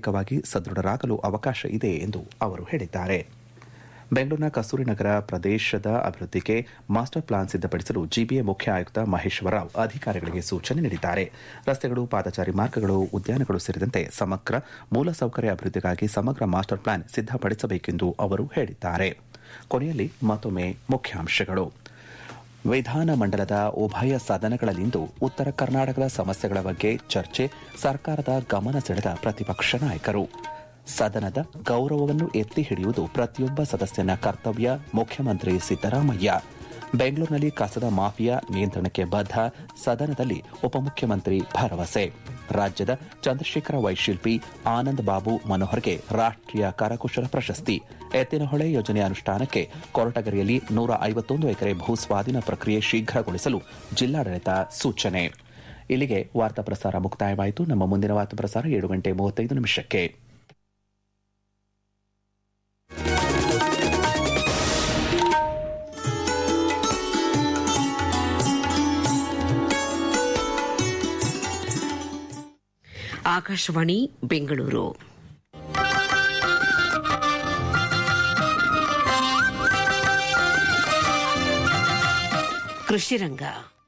ಆರ್ಥಿಕವಾಗಿ ಸದೃಢರಾಗಲು ಅವಕಾಶ ಇದೆ ಎಂದು ಅವರು ಹೇಳಿದ್ದಾರೆ ಬೆಂಗಳೂರಿನ ಕಸ್ತೂರಿ ನಗರ ಪ್ರದೇಶದ ಅಭಿವೃದ್ಧಿಗೆ ಮಾಸ್ಟರ್ ಪ್ಲಾನ್ ಸಿದ್ಧಪಡಿಸಲು ಜಿಬಿಎ ಮುಖ್ಯ ಆಯುಕ್ತ ಮಹೇಶ್ವರ ರಾವ್ ಅಧಿಕಾರಿಗಳಿಗೆ ಸೂಚನೆ ನೀಡಿದ್ದಾರೆ ರಸ್ತೆಗಳು ಪಾದಚಾರಿ ಮಾರ್ಗಗಳು ಉದ್ಯಾನಗಳು ಸೇರಿದಂತೆ ಸಮಗ್ರ ಮೂಲಸೌಕರ್ಯ ಅಭಿವೃದ್ಧಿಗಾಗಿ ಸಮಗ್ರ ಮಾಸ್ಟರ್ ಪ್ಲಾನ್ ಸಿದ್ಧಪಡಿಸಬೇಕೆಂದು ಅವರು ಹೇಳಿದ್ದಾರೆ ಕೊನೆಯಲ್ಲಿ ಮತ್ತೊಮ್ಮೆ ಮುಖ್ಯಾಂಶಗಳು ವಿಧಾನಮಂಡಲದ ಉಭಯ ಸದನಗಳಲ್ಲಿಂದು ಉತ್ತರ ಕರ್ನಾಟಕದ ಸಮಸ್ಯೆಗಳ ಬಗ್ಗೆ ಚರ್ಚೆ ಸರ್ಕಾರದ ಗಮನ ಸೆಳೆದ ಪ್ರತಿಪಕ್ಷ ನಾಯಕರು ಸದನದ ಗೌರವವನ್ನು ಎತ್ತಿ ಹಿಡಿಯುವುದು ಪ್ರತಿಯೊಬ್ಬ ಸದಸ್ಯನ ಕರ್ತವ್ಯ ಮುಖ್ಯಮಂತ್ರಿ ಸಿದ್ದರಾಮಯ್ಯ ಬೆಂಗಳೂರಿನಲ್ಲಿ ಕಸದ ಮಾಫಿಯಾ ನಿಯಂತ್ರಣಕ್ಕೆ ಬದ್ಧ ಸದನದಲ್ಲಿ ಉಪಮುಖ್ಯಮಂತ್ರಿ ಭರವಸೆ ರಾಜ್ಯದ ಚಂದ್ರಶೇಖರ ವೈಶಿಲ್ಪಿ ಆನಂದ್ ಬಾಬು ಮನೋಹರ್ಗೆ ರಾಷ್ಟ್ರೀಯ ಕರಕುಶಲ ಪ್ರಶಸ್ತಿ ಎತ್ತಿನಹೊಳೆ ಯೋಜನೆ ಅನುಷ್ಠಾನಕ್ಕೆ ಕೊರಟಗೆರೆಯಲ್ಲಿ ನೂರ ಐವತ್ತೊಂದು ಎಕರೆ ಭೂ ಸ್ವಾಧೀನ ಪ್ರಕ್ರಿಯೆ ಶೀಘ್ರಗೊಳಿಸಲು ಜಿಲ್ಲಾಡಳಿತ ಸೂಚನೆ ಇಲ್ಲಿಗೆ ವಾರ್ತಾ ಪ್ರಸಾರ ಮುಕ್ತಾಯವಾಯಿತು ನಮ್ಮ ಮುಂದಿನ ವಾರ್ತಾ ಪ್ರಸಾರ ಏಳು ಗಂಟೆ ಮೂವತ್ತೈದು ನಿಮಿಷಕ್ಕೆ ಆಕಾಶವಾಣಿ ಬೆಂಗಳೂರು ಕೃಷಿ ರಂಗ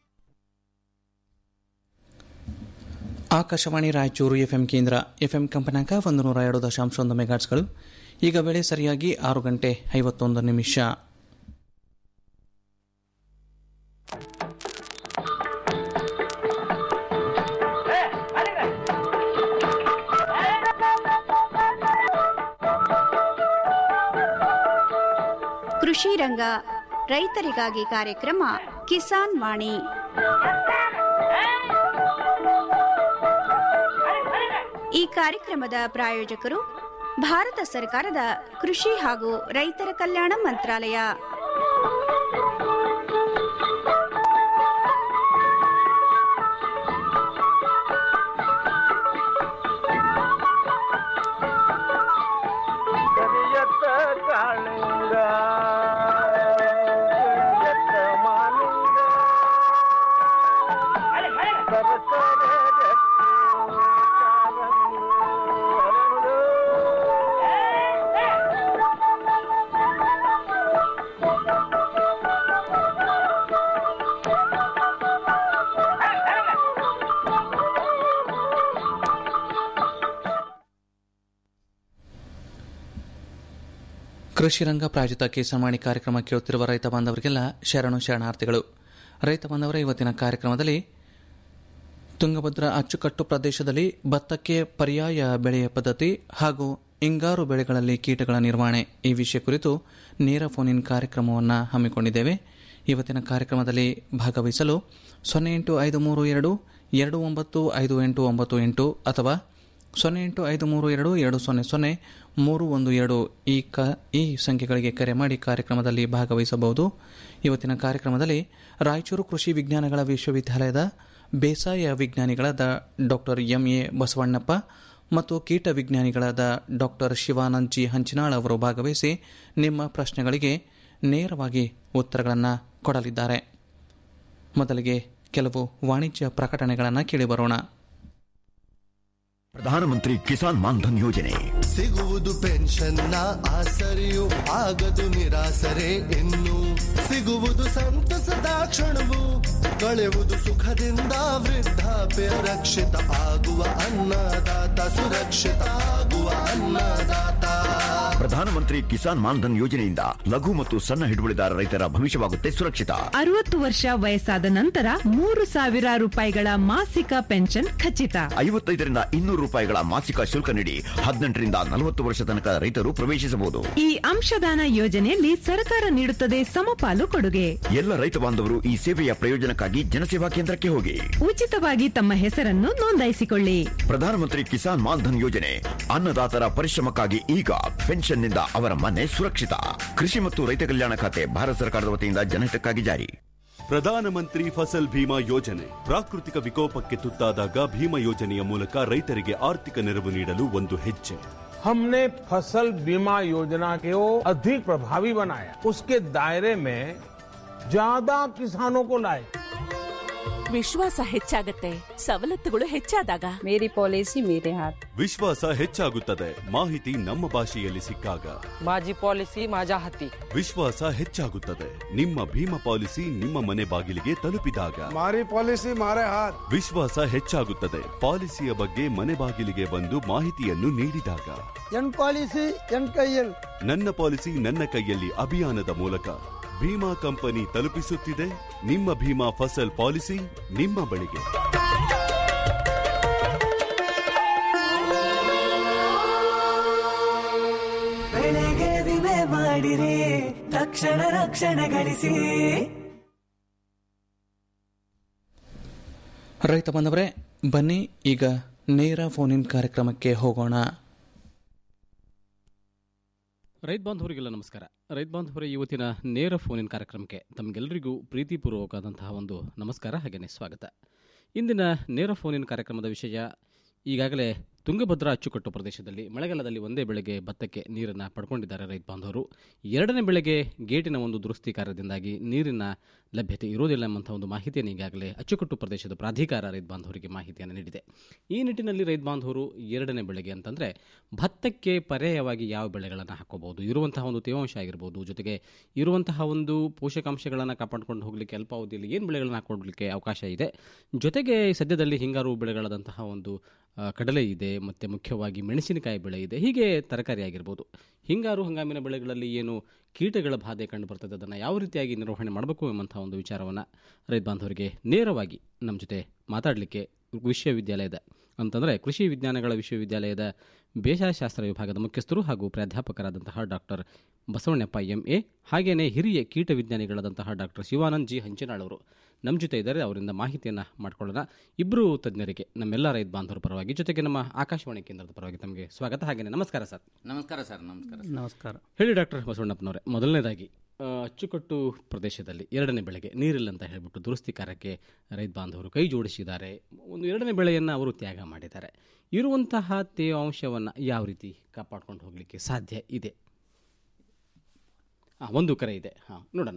ಆಕಾಶವಾಣಿ ರಾಯಚೂರು ಎಫ್ಎಂ ಕೇಂದ್ರ ಎಫ್ಎಂ ಕಂಪನಾಂಕ ಒಂದು ನೂರ ಎರಡು ದಶಾಂಶ ಒಂದು ಮೆಗಾಟ್ಸ್ಗಳು ಈಗ ವೇಳೆ ಸರಿಯಾಗಿ ಆರು ಗಂಟೆ ಐವತ್ತೊಂದು ನಿಮಿಷ ಕೃಷಿ ರಂಗ ರೈತರಿಗಾಗಿ ಕಾರ್ಯಕ್ರಮ ಕಿಸಾನ್ ವಾಣಿ ಈ ಕಾರ್ಯಕ್ರಮದ ಪ್ರಾಯೋಜಕರು ಭಾರತ ಸರ್ಕಾರದ ಕೃಷಿ ಹಾಗೂ ರೈತರ ಕಲ್ಯಾಣ ಮಂತ್ರಾಲಯ ಕರಿಯತ್ತ ಕಾಳಿಂಗ ಕರಿಯತ್ತ ಮಾಲಿಂಗ ಸರಸರ ಜಟ್ಟಿ ಕಾಲಂದು ಹರಳು. ಕೃಷಿ ರಂಗ ಪ್ರಾಯೋಜಿತ ಕಿಸಾನ್ವಾಣಿ ಕಾರ್ಯಕ್ರಮ ಕೇಳುತ್ತಿರುವ ರೈತ ಬಾಂಧವರಿಗೆಲ್ಲ ಶರಣು ಶರಣಾರ್ಥಿಗಳು ರೈತ ಬಾಂಧವರ ಇವತ್ತಿನ ಕಾರ್ಯಕ್ರಮದಲ್ಲಿ ತುಂಗಭದ್ರಾ ಅಚ್ಚುಕಟ್ಟು ಪ್ರದೇಶದಲ್ಲಿ ಭತ್ತಕ್ಕೆ ಪರ್ಯಾಯ ಬೆಳೆಯ ಪದ್ಧತಿ ಹಾಗೂ ಹಿಂಗಾರು ಬೆಳೆಗಳಲ್ಲಿ ಕೀಟಗಳ ನಿರ್ವಹಣೆ ಈ ವಿಷಯ ಕುರಿತು ನೇರ ಫೋನ್ ಇನ್ ಕಾರ್ಯಕ್ರಮವನ್ನು ಹಮ್ಮಿಕೊಂಡಿದ್ದೇವೆ ಇವತ್ತಿನ ಕಾರ್ಯಕ್ರಮದಲ್ಲಿ ಭಾಗವಹಿಸಲು ಸೊನ್ನೆ ಎಂಟು ಐದು ಮೂರು ಎರಡು ಎರಡು ಒಂಬತ್ತು ಐದು ಎಂಟು ಒಂಬತ್ತು ಎಂಟು ಅಥವಾ ಸೊನ್ನೆ ಎಂಟು ಐದು ಮೂರು ಎರಡು ಎರಡು ಸೊನ್ನೆ ಸೊನ್ನೆ ಮೂರು ಒಂದು ಎರಡು ಈ ಕ ಈ ಸಂಖ್ಯೆಗಳಿಗೆ ಕರೆ ಮಾಡಿ ಕಾರ್ಯಕ್ರಮದಲ್ಲಿ ಭಾಗವಹಿಸಬಹುದು ಇವತ್ತಿನ ಕಾರ್ಯಕ್ರಮದಲ್ಲಿ ರಾಯಚೂರು ಕೃಷಿ ವಿಜ್ಞಾನಗಳ ವಿಶ್ವವಿದ್ಯಾಲಯದ ಬೇಸಾಯ ವಿಜ್ಞಾನಿಗಳಾದ ಡಾಕ್ಟರ್ ಎಂ ಎ ಬಸವಣ್ಣಪ್ಪ ಮತ್ತು ಕೀಟ ವಿಜ್ಞಾನಿಗಳಾದ ಡಾಕ್ಟರ್ ಶಿವಾನಂದ್ ಜಿ ಹಂಚಿನಾಳ್ ಅವರು ಭಾಗವಹಿಸಿ ನಿಮ್ಮ ಪ್ರಶ್ನೆಗಳಿಗೆ ನೇರವಾಗಿ ಉತ್ತರಗಳನ್ನು ಕೊಡಲಿದ್ದಾರೆ ಮೊದಲಿಗೆ ಕೆಲವು ವಾಣಿಜ್ಯ ಪ್ರಕಟಣೆಗಳನ್ನು ಕೇಳಿಬರೋಣ ಪ್ರಧಾನಮಂತ್ರಿ ಕಿಸಾನ್ ಮಾನ್ಧನ್ ಯೋಜನೆ ಸಿಗುವುದು ಪೆನ್ಷನ್ನ ಆಸರೆಯು ಆಗದು ನಿರಾಸರೆ ಇನ್ನು ಸಿಗುವುದು ಸಂತಸದ ಕ್ಷಣವು ಕಳೆಯುವುದು ಸುಖದಿಂದ ವೃದ್ಧಾಪ್ಯ ರಕ್ಷಿತ ಆಗುವ ಅನ್ನದಾತ ಸುರಕ್ಷಿತ ಆಗುವ ಅನ್ನದಾತ ಪ್ರಧಾನಮಂತ್ರಿ ಕಿಸಾನ್ ಮಾನ್ಧನ್ ಯೋಜನೆಯಿಂದ ಲಘು ಮತ್ತು ಸಣ್ಣ ಹಿಡುವಳಿದಾರ ರೈತರ ಭವಿಷ್ಯವಾಗುತ್ತೆ ಸುರಕ್ಷಿತ ಅರವತ್ತು ವರ್ಷ ವಯಸ್ಸಾದ ನಂತರ ಮೂರು ಸಾವಿರ ರೂಪಾಯಿಗಳ ಮಾಸಿಕ ಪೆನ್ಷನ್ ಖಚಿತ ಐವತ್ತೈದರಿಂದ ಇನ್ನೂರು ರೂಪಾಯಿಗಳ ಮಾಸಿಕ ಶುಲ್ಕ ನೀಡಿ ಹದಿನೆಂಟರಿಂದ ನಲವತ್ತು ವರ್ಷ ತನಕ ರೈತರು ಪ್ರವೇಶಿಸಬಹುದು ಈ ಅಂಶದಾನ ಯೋಜನೆಯಲ್ಲಿ ಸರ್ಕಾರ ನೀಡುತ್ತದೆ ಸಮಪಾಲು ಕೊಡುಗೆ ಎಲ್ಲ ರೈತ ಬಾಂಧವರು ಈ ಸೇವೆಯ ಪ್ರಯೋಜನಕ್ಕಾಗಿ ಜನಸೇವಾ ಕೇಂದ್ರಕ್ಕೆ ಹೋಗಿ ಉಚಿತವಾಗಿ ತಮ್ಮ ಹೆಸರನ್ನು ನೋಂದಾಯಿಸಿಕೊಳ್ಳಿ ಪ್ರಧಾನಮಂತ್ರಿ ಕಿಸಾನ್ ಮಾನ್ಧನ್ ಯೋಜನೆ ಅನ್ನದಾತರ ಪರಿಶ್ರಮಕ್ಕಾಗಿ ಈಗ ಪೆನ್ಷನ್ನಿಂದ ಅವರ ಮನೆ ಸುರಕ್ಷಿತ ಕೃಷಿ ಮತ್ತು ರೈತ ಕಲ್ಯಾಣ ಖಾತೆ ಭಾರತ ಸರ್ಕಾರದ ವತಿಯಿಂದ ಜನಹಿತಕ್ಕಾಗಿ ಜಾರಿ ಪ್ರಧಾನಮಂತ್ರಿ ಫಸಲ್ ಭೀಮಾ ಯೋಜನೆ ಪ್ರಾಕೃತಿಕ ವಿಕೋಪಕ್ಕೆ ತುತ್ತಾದಾಗ ಭೀಮಾ ಯೋಜನೆಯ ಮೂಲಕ ರೈತರಿಗೆ ಆರ್ಥಿಕ ನೆರವು ನೀಡಲು ಒಂದು ಹೆಜ್ಜೆ हमने फसल बीमा योजना को अधिक प्रभावी बनाया उसके दायरे में ज्यादा किसानों को लाए ವಿಶ್ವಾಸ ಹೆಚ್ಚಾಗತ್ತೆ ಸವಲತ್ತುಗಳು ಹೆಚ್ಚಾದಾಗ ಮೇರಿ ಪಾಲಿಸಿ ಮೇರೆ ಹಾತ್ ವಿಶ್ವಾಸ ಹೆಚ್ಚಾಗುತ್ತದೆ ಮಾಹಿತಿ ನಮ್ಮ ಭಾಷೆಯಲ್ಲಿ ಸಿಕ್ಕಾಗ माझी पॉलिसी माझ्या हाती ವಿಶ್ವಾಸ ಹೆಚ್ಚಾಗುತ್ತದೆ ನಿಮ್ಮ ಭೀಮಾ ಪಾಲಿಸಿ ನಿಮ್ಮ ಮನೆ ಬಾಗಿಲಿಗೆ ತಲುಪಿದಾಗ મારી પોલિસી મારે હાથ ವಿಶ್ವಾಸ ಹೆಚ್ಚಾಗುತ್ತದೆ ಪಾಲಿಸಿಯ ಬಗ್ಗೆ ಮನೆ ಬಾಗಿಲಿಗೆ ಬಂದು ಮಾಹಿತಿಯನ್ನು ನೀಡಿದಾಗ ಎನ್ ಪಾಲಿಸಿ ಎನ್ ಕೈಯಲ್ ನನ್ನ ಪಾಲಿಸಿ ನನ್ನ ಕೈಯಲ್ಲಿ ಅಭಿಯಾನದ ಮೂಲಕ ಭೀಮಾ ಕಂಪನಿ ತಲುಪಿಸುತ್ತಿದೆ ನಿಮ್ಮ ಭೀಮಾ ಫಸಲ್ ಪಾಲಿಸಿ ನಿಮ್ಮ ಬಳಿಗೆ ಬೆಳೆಗೆ ವಿಮೆ ಮಾಡಿರಿ ತಕ್ಷಣ ರಕ್ಷಣೆ ಗಳಿಸಿ ರೈತ ಬಂದವರೇ ಬನ್ನಿ ಈಗ ನೇರ ಫೋನ್ ಇನ್ ಕಾರ್ಯಕ್ರಮಕ್ಕೆ ಹೋಗೋಣ ರೈತ ಬಾಂಧವರಿಗೆಲ್ಲ ನಮಸ್ಕಾರ ರೈತ ಬಾಂಧವರೇ ಇವತ್ತಿನ ನೇರ ಫೋನಿನ ಕಾರ್ಯಕ್ರಮಕ್ಕೆ ತಮಗೆಲ್ಲರಿಗೂ ಪ್ರೀತಿಪೂರ್ವಕವಾದಂತಹ ಒಂದು ನಮಸ್ಕಾರ ಹಾಗೆಯೇ ಸ್ವಾಗತ ಇಂದಿನ ನೇರ ಫೋನಿನ ಕಾರ್ಯಕ್ರಮದ ವಿಷಯ ಈಗಾಗಲೇ ತುಂಗಭದ್ರಾ ಅಚ್ಚುಕಟ್ಟು ಪ್ರದೇಶದಲ್ಲಿ ಮಳೆಗಾಲದಲ್ಲಿ ಒಂದೇ ಬೆಳೆಗೆ ಭತ್ತಕ್ಕೆ ನೀರನ್ನು ಪಡ್ಕೊಂಡಿದ್ದಾರೆ ರೈತ ಬಾಂಧವರು ಎರಡನೇ ಬೆಳೆಗೆ ಗೇಟಿನ ಒಂದು ದುರಸ್ತಿ ಕಾರ್ಯದಿಂದಾಗಿ ನೀರಿನ ಲಭ್ಯತೆ ಇರೋದಿಲ್ಲ ಎಂಬಂಥ ಒಂದು ಮಾಹಿತಿಯನ್ನು ಈಗಾಗಲೇ ಅಚ್ಚುಕಟ್ಟು ಪ್ರದೇಶದ ಪ್ರಾಧಿಕಾರ ರೈತ ಬಾಂಧವರಿಗೆ ಮಾಹಿತಿಯನ್ನು ನೀಡಿದೆ ಈ ನಿಟ್ಟಿನಲ್ಲಿ ರೈತ ಬಾಂಧವರು ಎರಡನೇ ಬೆಳೆಗೆ ಅಂತಂದರೆ ಭತ್ತಕ್ಕೆ ಪರ್ಯಾಯವಾಗಿ ಯಾವ ಬೆಳೆಗಳನ್ನು ಹಾಕೋಬಹುದು ಇರುವಂತಹ ಒಂದು ತೇವಾಂಶ ಆಗಿರ್ಬೋದು ಜೊತೆಗೆ ಇರುವಂತಹ ಒಂದು ಪೋಷಕಾಂಶಗಳನ್ನು ಕಾಪಾಡಿಕೊಂಡು ಹೋಗಲಿಕ್ಕೆ ಅಲ್ಪಾವಧಿಯಲ್ಲಿ ಏನು ಬೆಳೆಗಳನ್ನು ಹಾಕೊಳ್ಳಲಿಕ್ಕೆ ಅವಕಾಶ ಇದೆ ಜೊತೆಗೆ ಸದ್ಯದಲ್ಲಿ ಹಿಂಗಾರು ಬೆಳೆಗಳಾದಂತಹ ಒಂದು ಆ, ಕಡಲೆ ಇದೆ ಮತ್ತು ಮುಖ್ಯವಾಗಿ ಮೆಣಸಿನಕಾಯಿ ಬೆಳೆ ಇದೆ ಹೀಗೆ ತರಕಾರಿ ಆಗಿರ್ಬೋದು ಹಿಂಗಾರು ಹಂಗಾಮಿನ ಬೆಳೆಗಳಲ್ಲಿ ಏನು ಕೀಟಗಳ ಬಾಧೆ ಕಂಡು ಬರ್ತದೆ ಅದನ್ನು ಯಾವ ರೀತಿಯಾಗಿ ನಿರ್ವಹಣೆ ಮಾಡಬೇಕು ಎಂಬಂಥ ಒಂದು ವಿಚಾರವನ್ನು ರೈತ ಬಾಂಧವರಿಗೆ ನೇರವಾಗಿ ನಮ್ಮ ಜೊತೆ ಮಾತಾಡಲಿಕ್ಕೆ ವಿಶ್ವವಿದ್ಯಾಲಯದ ಅಂತಂದರೆ ಕೃಷಿ ವಿಜ್ಞಾನಗಳ ವಿಶ್ವವಿದ್ಯಾಲಯದ ಬೇಸಾಯಶಾಸ್ತ್ರ ವಿಭಾಗದ ಮುಖ್ಯಸ್ಥರು ಹಾಗೂ ಪ್ರಾಧ್ಯಾಪಕರಾದಂತಹ ಡಾಕ್ಟರ್ ಬಸವಣ್ಣಪ್ಪ ಎಂ ಎ ಹಾಗೆಯೇ ಹಿರಿಯ ಕೀಟ ವಿಜ್ಞಾನಿಗಳಾದಂತಹ ಡಾಕ್ಟರ್ ಶಿವಾನಂದ್ ಜಿ ಹಂಚಿನಾಳ್ ಅವರು ನಮ್ಮ ಜೊತೆ ಇದ್ದಾರೆ ಅವರಿಂದ ಮಾಹಿತಿಯನ್ನು ಮಾಡ್ಕೊಳ್ಳೋಣ ಇಬ್ಬರು ತಜ್ಞರಿಗೆ ನಮ್ಮೆಲ್ಲ ರೈತ ಬಾಂಧವರ ಪರವಾಗಿ ಜೊತೆಗೆ ನಮ್ಮ ಆಕಾಶವಾಣಿ ಕೇಂದ್ರದ ಪರವಾಗಿ ತಮಗೆ ಸ್ವಾಗತ ಹಾಗೆಯೇ ನಮಸ್ಕಾರ ಸರ್ ನಮಸ್ಕಾರ ಸರ್ ನಮಸ್ಕಾರ ನಮಸ್ಕಾರ ಹೇಳಿ ಡಾಕ್ಟರ್ ಬಸವಣ್ಣಪ್ಪನವರೇ ಮೊದಲನೇದಾಗಿ ಆ, ಅಚ್ಚುಕಟ್ಟು ಪ್ರದೇಶದಲ್ಲಿ ಎರಡನೇ ಬೆಳೆಗೆ ನೀರಿಲ್ಲ ಅಂತ ಹೇಳಿಬಿಟ್ಟು ದುರಸ್ತಿ ಕಾರ್ಯಕ್ಕೆ ರೈತ ಬಾಂಧವರು ಕೈ ಜೋಡಿಸಿದ್ದಾರೆ ಒಂದು ಎರಡನೇ ಬೆಳೆಯನ್ನು ಅವರು ತ್ಯಾಗ ಮಾಡಿದ್ದಾರೆ ಇರುವಂತಹ ತೇವಾಂಶವನ್ನು ಯಾವ ರೀತಿ ಕಾಪಾಡ್ಕೊಂಡು ಹೋಗಲಿಕ್ಕೆ ಸಾಧ್ಯ ಇದೆ ಹಾಂ ಒಂದು ಕರೆ ಇದೆ ಹಾಂ ನೋಡೋಣ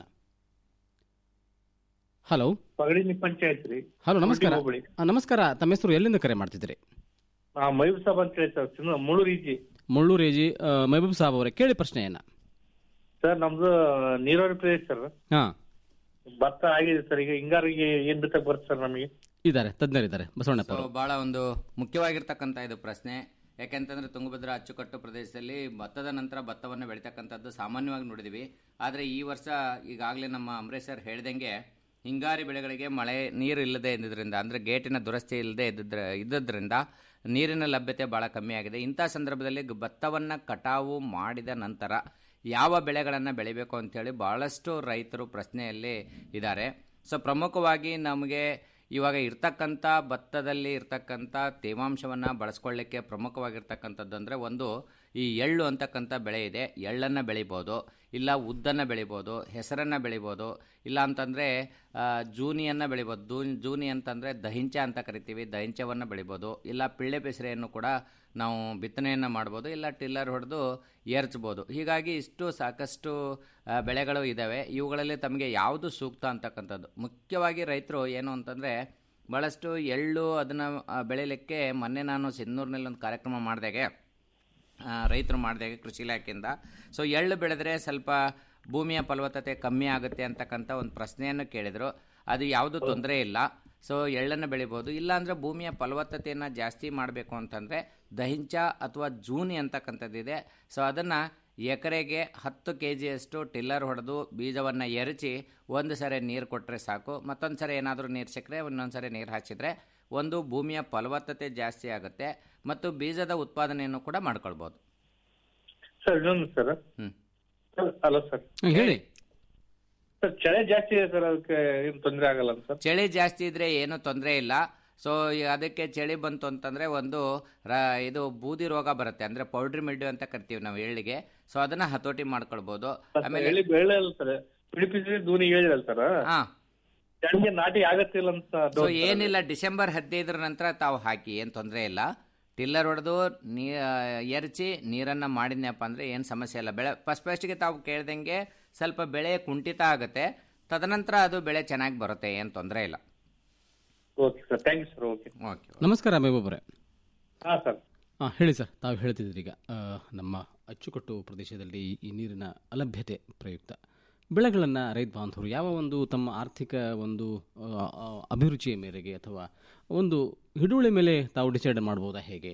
ಹಲೋ ಪಗಡಿನಿ ಪಂಚಾಯತ್ ರೀ ಹಲೋ ನಮಸ್ಕಾರ ಹೋಬಳಿ. ಆ, ನಮಸ್ಕಾರ ತಮ್ಮ ಹೆಸರು ಎಲ್ಲಿಂದ ಕರೆ ಮಾಡ್ತಿದ್ದೀರಿ ಹಾ ಮಯೂರ್ ಸಾಬ್ ಅಂತ ಹೇಳಿ ಸರ್ ಚಿನ್ನ ಮುಳ್ಳೂರು ಈಜಿ ಮುಳ್ಳೂರು ಏಜಿ ಆ, ಮೆಹಬೂಬ್ ಸಾಬ್ ಅವರೇ ಕೇಳಿ ಪ್ರಶ್ನೆಯನ್ನ ಸರ್ ನಮ್ದು ನೀರಾವರಿ ಪ್ರದೇಶ ಸರ್ ಹಾಂ ಭತ್ತ ಆಗಿದೆ ಸರ್ ಈಗ ಹಿಂಗಾರಿಗೆ ಏನ್ ಬಿತ್ತಕ್ ಬರುತ್ತೆ ಸರ್ ನಮಗೆ ಇದ್ದಾರೆ ತಜ್ಞರಿದ್ದಾರೆ ಬಸವಣ್ಣಪ್ಪ ಸೊ ಅವರು ಬಹಳ ಒಂದು ಮುಖ್ಯವಾಗಿರ್ತಕ್ಕಂಥ ಇದು ಪ್ರಶ್ನೆ ಯಾಕೆಂತಂದ್ರೆ ತುಂಗಭದ್ರಾ ಅಚ್ಚುಕಟ್ಟು ಪ್ರದೇಶದಲ್ಲಿ ಭತ್ತದ ನಂತರ ಭತ್ತವನ್ನು ಬೆಳಿತಕ್ಕಂಥದ್ದು ಸಾಮಾನ್ಯವಾಗಿ ನೋಡಿದ್ವಿ ಆದರೆ ಈ ವರ್ಷ ಈಗಾಗಲೇ ನಮ್ಮ ಅಂಬರೀಶ್ ಸರ್ ಹೇಳ್ದಂಗೆ ಹಿಂಗಾರಿ ಬೆಳೆಗಳಿಗೆ ಮಳೆ ನೀರು ಇಲ್ಲದೆ ಇದ್ದಿದ್ದರಿಂದ ಅಂದರೆ ಗೇಟಿನ ದುರಸ್ತಿ ಇಲ್ಲದೆ ಇದ್ದಿದ್ರ ಇದ್ದದ್ರಿಂದ ನೀರಿನ ಲಭ್ಯತೆ ಭಾಳ ಕಮ್ಮಿ ಆಗಿದೆ ಇಂಥ ಸಂದರ್ಭದಲ್ಲಿ ಗ- ಭತ್ತವನ್ನು ಕಟಾವು ಮಾಡಿದ ನಂತರ ಯಾವ ಬೆಳೆಗಳನ್ನು ಬೆಳಿಬೇಕು ಅಂತೇಳಿ ಭಾಳಷ್ಟು ರೈತರು ಪ್ರಶ್ನೆಯಲ್ಲಿ ಇದ್ದಾರೆ ಸೊ ಪ್ರಮುಖವಾಗಿ ನಮಗೆ ಇವಾಗ ಇರ್ತಕ್ಕಂಥ ಭತ್ತದಲ್ಲಿ ಇರ್ತಕ್ಕಂಥ ತೇವಾಂಶವನ್ನು ಬಳಸ್ಕೊಳ್ಳಿಕ್ಕೆ ಪ್ರಮುಖವಾಗಿರ್ತಕ್ಕಂಥದ್ದು ಅಂದರೆ ಒಂದು ಈ ಎಳ್ಳು ಅಂತಕ್ಕಂಥ ಬೆಳೆ ಇದೆ ಎಳ್ಳನ್ನು ಬೆಳಿಬೋದು ಇಲ್ಲ ಉದ್ದನ್ನು ಬೆಳಿಬೋದು ಹೆಸರನ್ನು ಬೆಳಿಬೋದು ಇಲ್ಲ ಅಂತಂದರೆ ಜೂನಿಯನ್ನು ಬೆಳಿಬೋದು ಜೂನ್ ಜೂನಿ ಅಂತಂದರೆ ದಹಿಂಚ ಅಂತ ಕರಿತೀವಿ ದಹಿಂಚವನ್ನು ಬೆಳಿಬೋದು ಇಲ್ಲ ಪಿಳ್ಳೆ ಬೆಸರೆಯನ್ನು ಕೂಡ ನಾವು ಬಿತ್ತನೆಯನ್ನು ಮಾಡ್ಬೋದು ಇಲ್ಲ ಟಿಲ್ಲರ್ ಹೊಡೆದು ಏರ್ಚ್ಬೋದು ಹೀಗಾಗಿ ಇಷ್ಟು ಸಾಕಷ್ಟು ಆ, ಬೆಳೆಗಳು ಇದ್ದಾವೆ ಇವುಗಳಲ್ಲಿ ತಮಗೆ ಯಾವುದು ಸೂಕ್ತ ಅಂತಕ್ಕಂಥದ್ದು ಮುಖ್ಯವಾಗಿ ರೈತರು ಏನು ಅಂತಂದರೆ ಭಾಳಷ್ಟು ಎಳ್ಳು ಅದನ್ನು ಬೆಳಿಲಿಕ್ಕೆ ಮೊನ್ನೆ ನಾನು ಸಿನ್ನೂರಿನಲ್ಲಿ ಒಂದು ಕಾರ್ಯಕ್ರಮ ಮಾಡಿದಾಗೆ ರೈತರು ಮಾಡಿದಾಗ ಕೃಷಿ ಇಲಾಖೆಯಿಂದ ಸೊ ಎಳ್ಳು ಬೆಳೆದ್ರೆ ಸ್ವಲ್ಪ ಭೂಮಿಯ ಫಲವತ್ತತೆ ಕಮ್ಮಿ ಆಗುತ್ತೆ ಅಂತಕ್ಕಂಥ ಒಂದು ಪ್ರಶ್ನೆಯನ್ನು ಕೇಳಿದರು ಅದು ಯಾವುದು ತೊಂದರೆ ಇಲ್ಲ ಸೊ ಎಳ್ಳನ್ನು ಬೆಳಿಬೋದು ಇಲ್ಲಾಂದರೆ ಭೂಮಿಯ ಫಲವತ್ತತೆಯನ್ನು ಜಾಸ್ತಿ ಮಾಡಬೇಕು ಅಂತಂದರೆ ದಹಿಂಚ ಅಥವಾ ಜೂನಿ ಅಂತಕ್ಕಂಥದ್ದಿದೆ ಸೊ ಅದನ್ನು ಎಕರೆಗೆ ಹತ್ತು ಕೆ ಜಿಯಷ್ಟು ಟಿಲ್ಲರ್ ಹೊಡೆದು ಬೀಜವನ್ನು ಎರಚಿ ಒಂದು ಸರಿ ನೀರು ಕೊಟ್ಟರೆ ಸಾಕು ಮತ್ತೊಂದು ಸರಿ ಏನಾದರೂ ನೀರು ಸಿಕ್ಕರೆ ಇನ್ನೊಂದು ಸರಿ ನೀರು ಹಾಕಿದ್ರೆ ಒಂದು ಭೂಮಿಯ ಫಲವತ್ತತೆ ಜಾಸ್ತಿ ಆಗುತ್ತೆ ಮತ್ತು ಬೀಜದ ಉತ್ಪಾದನೆಯನ್ನು ಕೂಡ ಮಾಡ್ಕೊಳ್ಬೋದು ಸರ್ ಇನ್ನೊಂದು ಸರ್ ಹ್ಮ್. ಹಲೋ ಸರ್ ಹೇಳಿ ಸರ್ ಚಳಿ ಜಾಸ್ತಿ ಇದೆ ಸರ್ ಅದಕ್ಕೆ ಏನ್ ತೊಂದರೆ ಆಗಲ್ಲ ಸರ್ ಚಳಿ ಜಾಸ್ತಿ ಇದ್ರೆ ಏನು ತೊಂದರೆ ಇಲ್ಲ ಸೊ ಅದಕ್ಕೆ ಚಳಿ ಬಂತು ಅಂತಂದ್ರೆ ಒಂದು ರ- ಇದು ಬೂದಿ ರೋಗ ಬರುತ್ತೆ ಅಂದ್ರೆ ಪೌಡ್ರಿ ಮಿಲ್ಡ್ಯೂ ಅಂತ ಕರಿತೀವಿ ನಾವು ಎಳ್ಳಿಗೆ ಸೊ ಅದನ್ನ ಹತೋಟಿ ಮಾಡ್ಕೊಳ್ಬೋದು ಆಮೇಲೆ ಹೇಳಿ ಬೆಳೆ ಅಲ್ಲ ಸರ್ ಪಿಡಿಪಿಸಿ ದೂನಿ ಹೇಳಿರಲ್ಲ ಸರ್ ಹಾ ಚಳಿಗೆ ನಾಟಿ ಆಗತ್ತಿಲ್ಲ ಅಂತ ಸೊ ಏನಿಲ್ಲ ಡಿಸೆಂಬರ್ ಹದಿನೈದರ ನಂತರ ತಾವು ಹಾಕಿ ಏನು ತೊಂದರೆ ಇಲ್ಲ ಟಿಲ್ಲರ್ ಹೊಡೆದು ನೀ ಎರಚಿ ನೀರನ್ನು ಮಾಡಿದ್ನಪ್ಪ ಅಂದರೆ ಏನು ಸಮಸ್ಯೆ ಇಲ್ಲ ಬೆಳೆ ಫಸ್ಟ್ ಫಸ್ಟಿಗೆ ತಾವು ಕೇಳ್ದಂಗೆ ಸ್ವಲ್ಪ ಬೆಳೆ ಕುಂಠಿತ ಆಗುತ್ತೆ ತದನಂತರ ಅದು ಬೆಳೆ ಚೆನ್ನಾಗಿ ಬರುತ್ತೆ ಏನು ತೊಂದರೆ ಇಲ್ಲ okay sir thank you sir okay okay ನಮಸ್ಕಾರ ಮೆಹಬೂಬ್ರೆ ಹಾಂ ಸರ್ ಹಾಂ ಹೇಳಿ ಸರ್ ತಾವು ಹೇಳ್ತಿದ್ದೀರಿ ಈಗ ಆ, ನಮ್ಮ ಅಚ್ಚುಕಟ್ಟು ಪ್ರದೇಶದಲ್ಲಿ ಈ ನೀರಿನ ಅಲಭ್ಯತೆ ಪ್ರಯುಕ್ತ ಬೆಳೆಗಳನ್ನು ರೈತ ಬಾಂಧವರು ಯಾವ ಒಂದು ತಮ್ಮ ಆರ್ಥಿಕ ಒಂದು ಆ, ಆ, ಅಭಿರುಚಿಯ ಮೇರೆಗೆ ಅಥವಾ ಒಂದು ಹಿಡುವಳಿ ಮೇಲೆ ತಾವು ಡಿಸೈಡ್ ಮಾಡ್ಬೋದಾ ಹೇಗೆ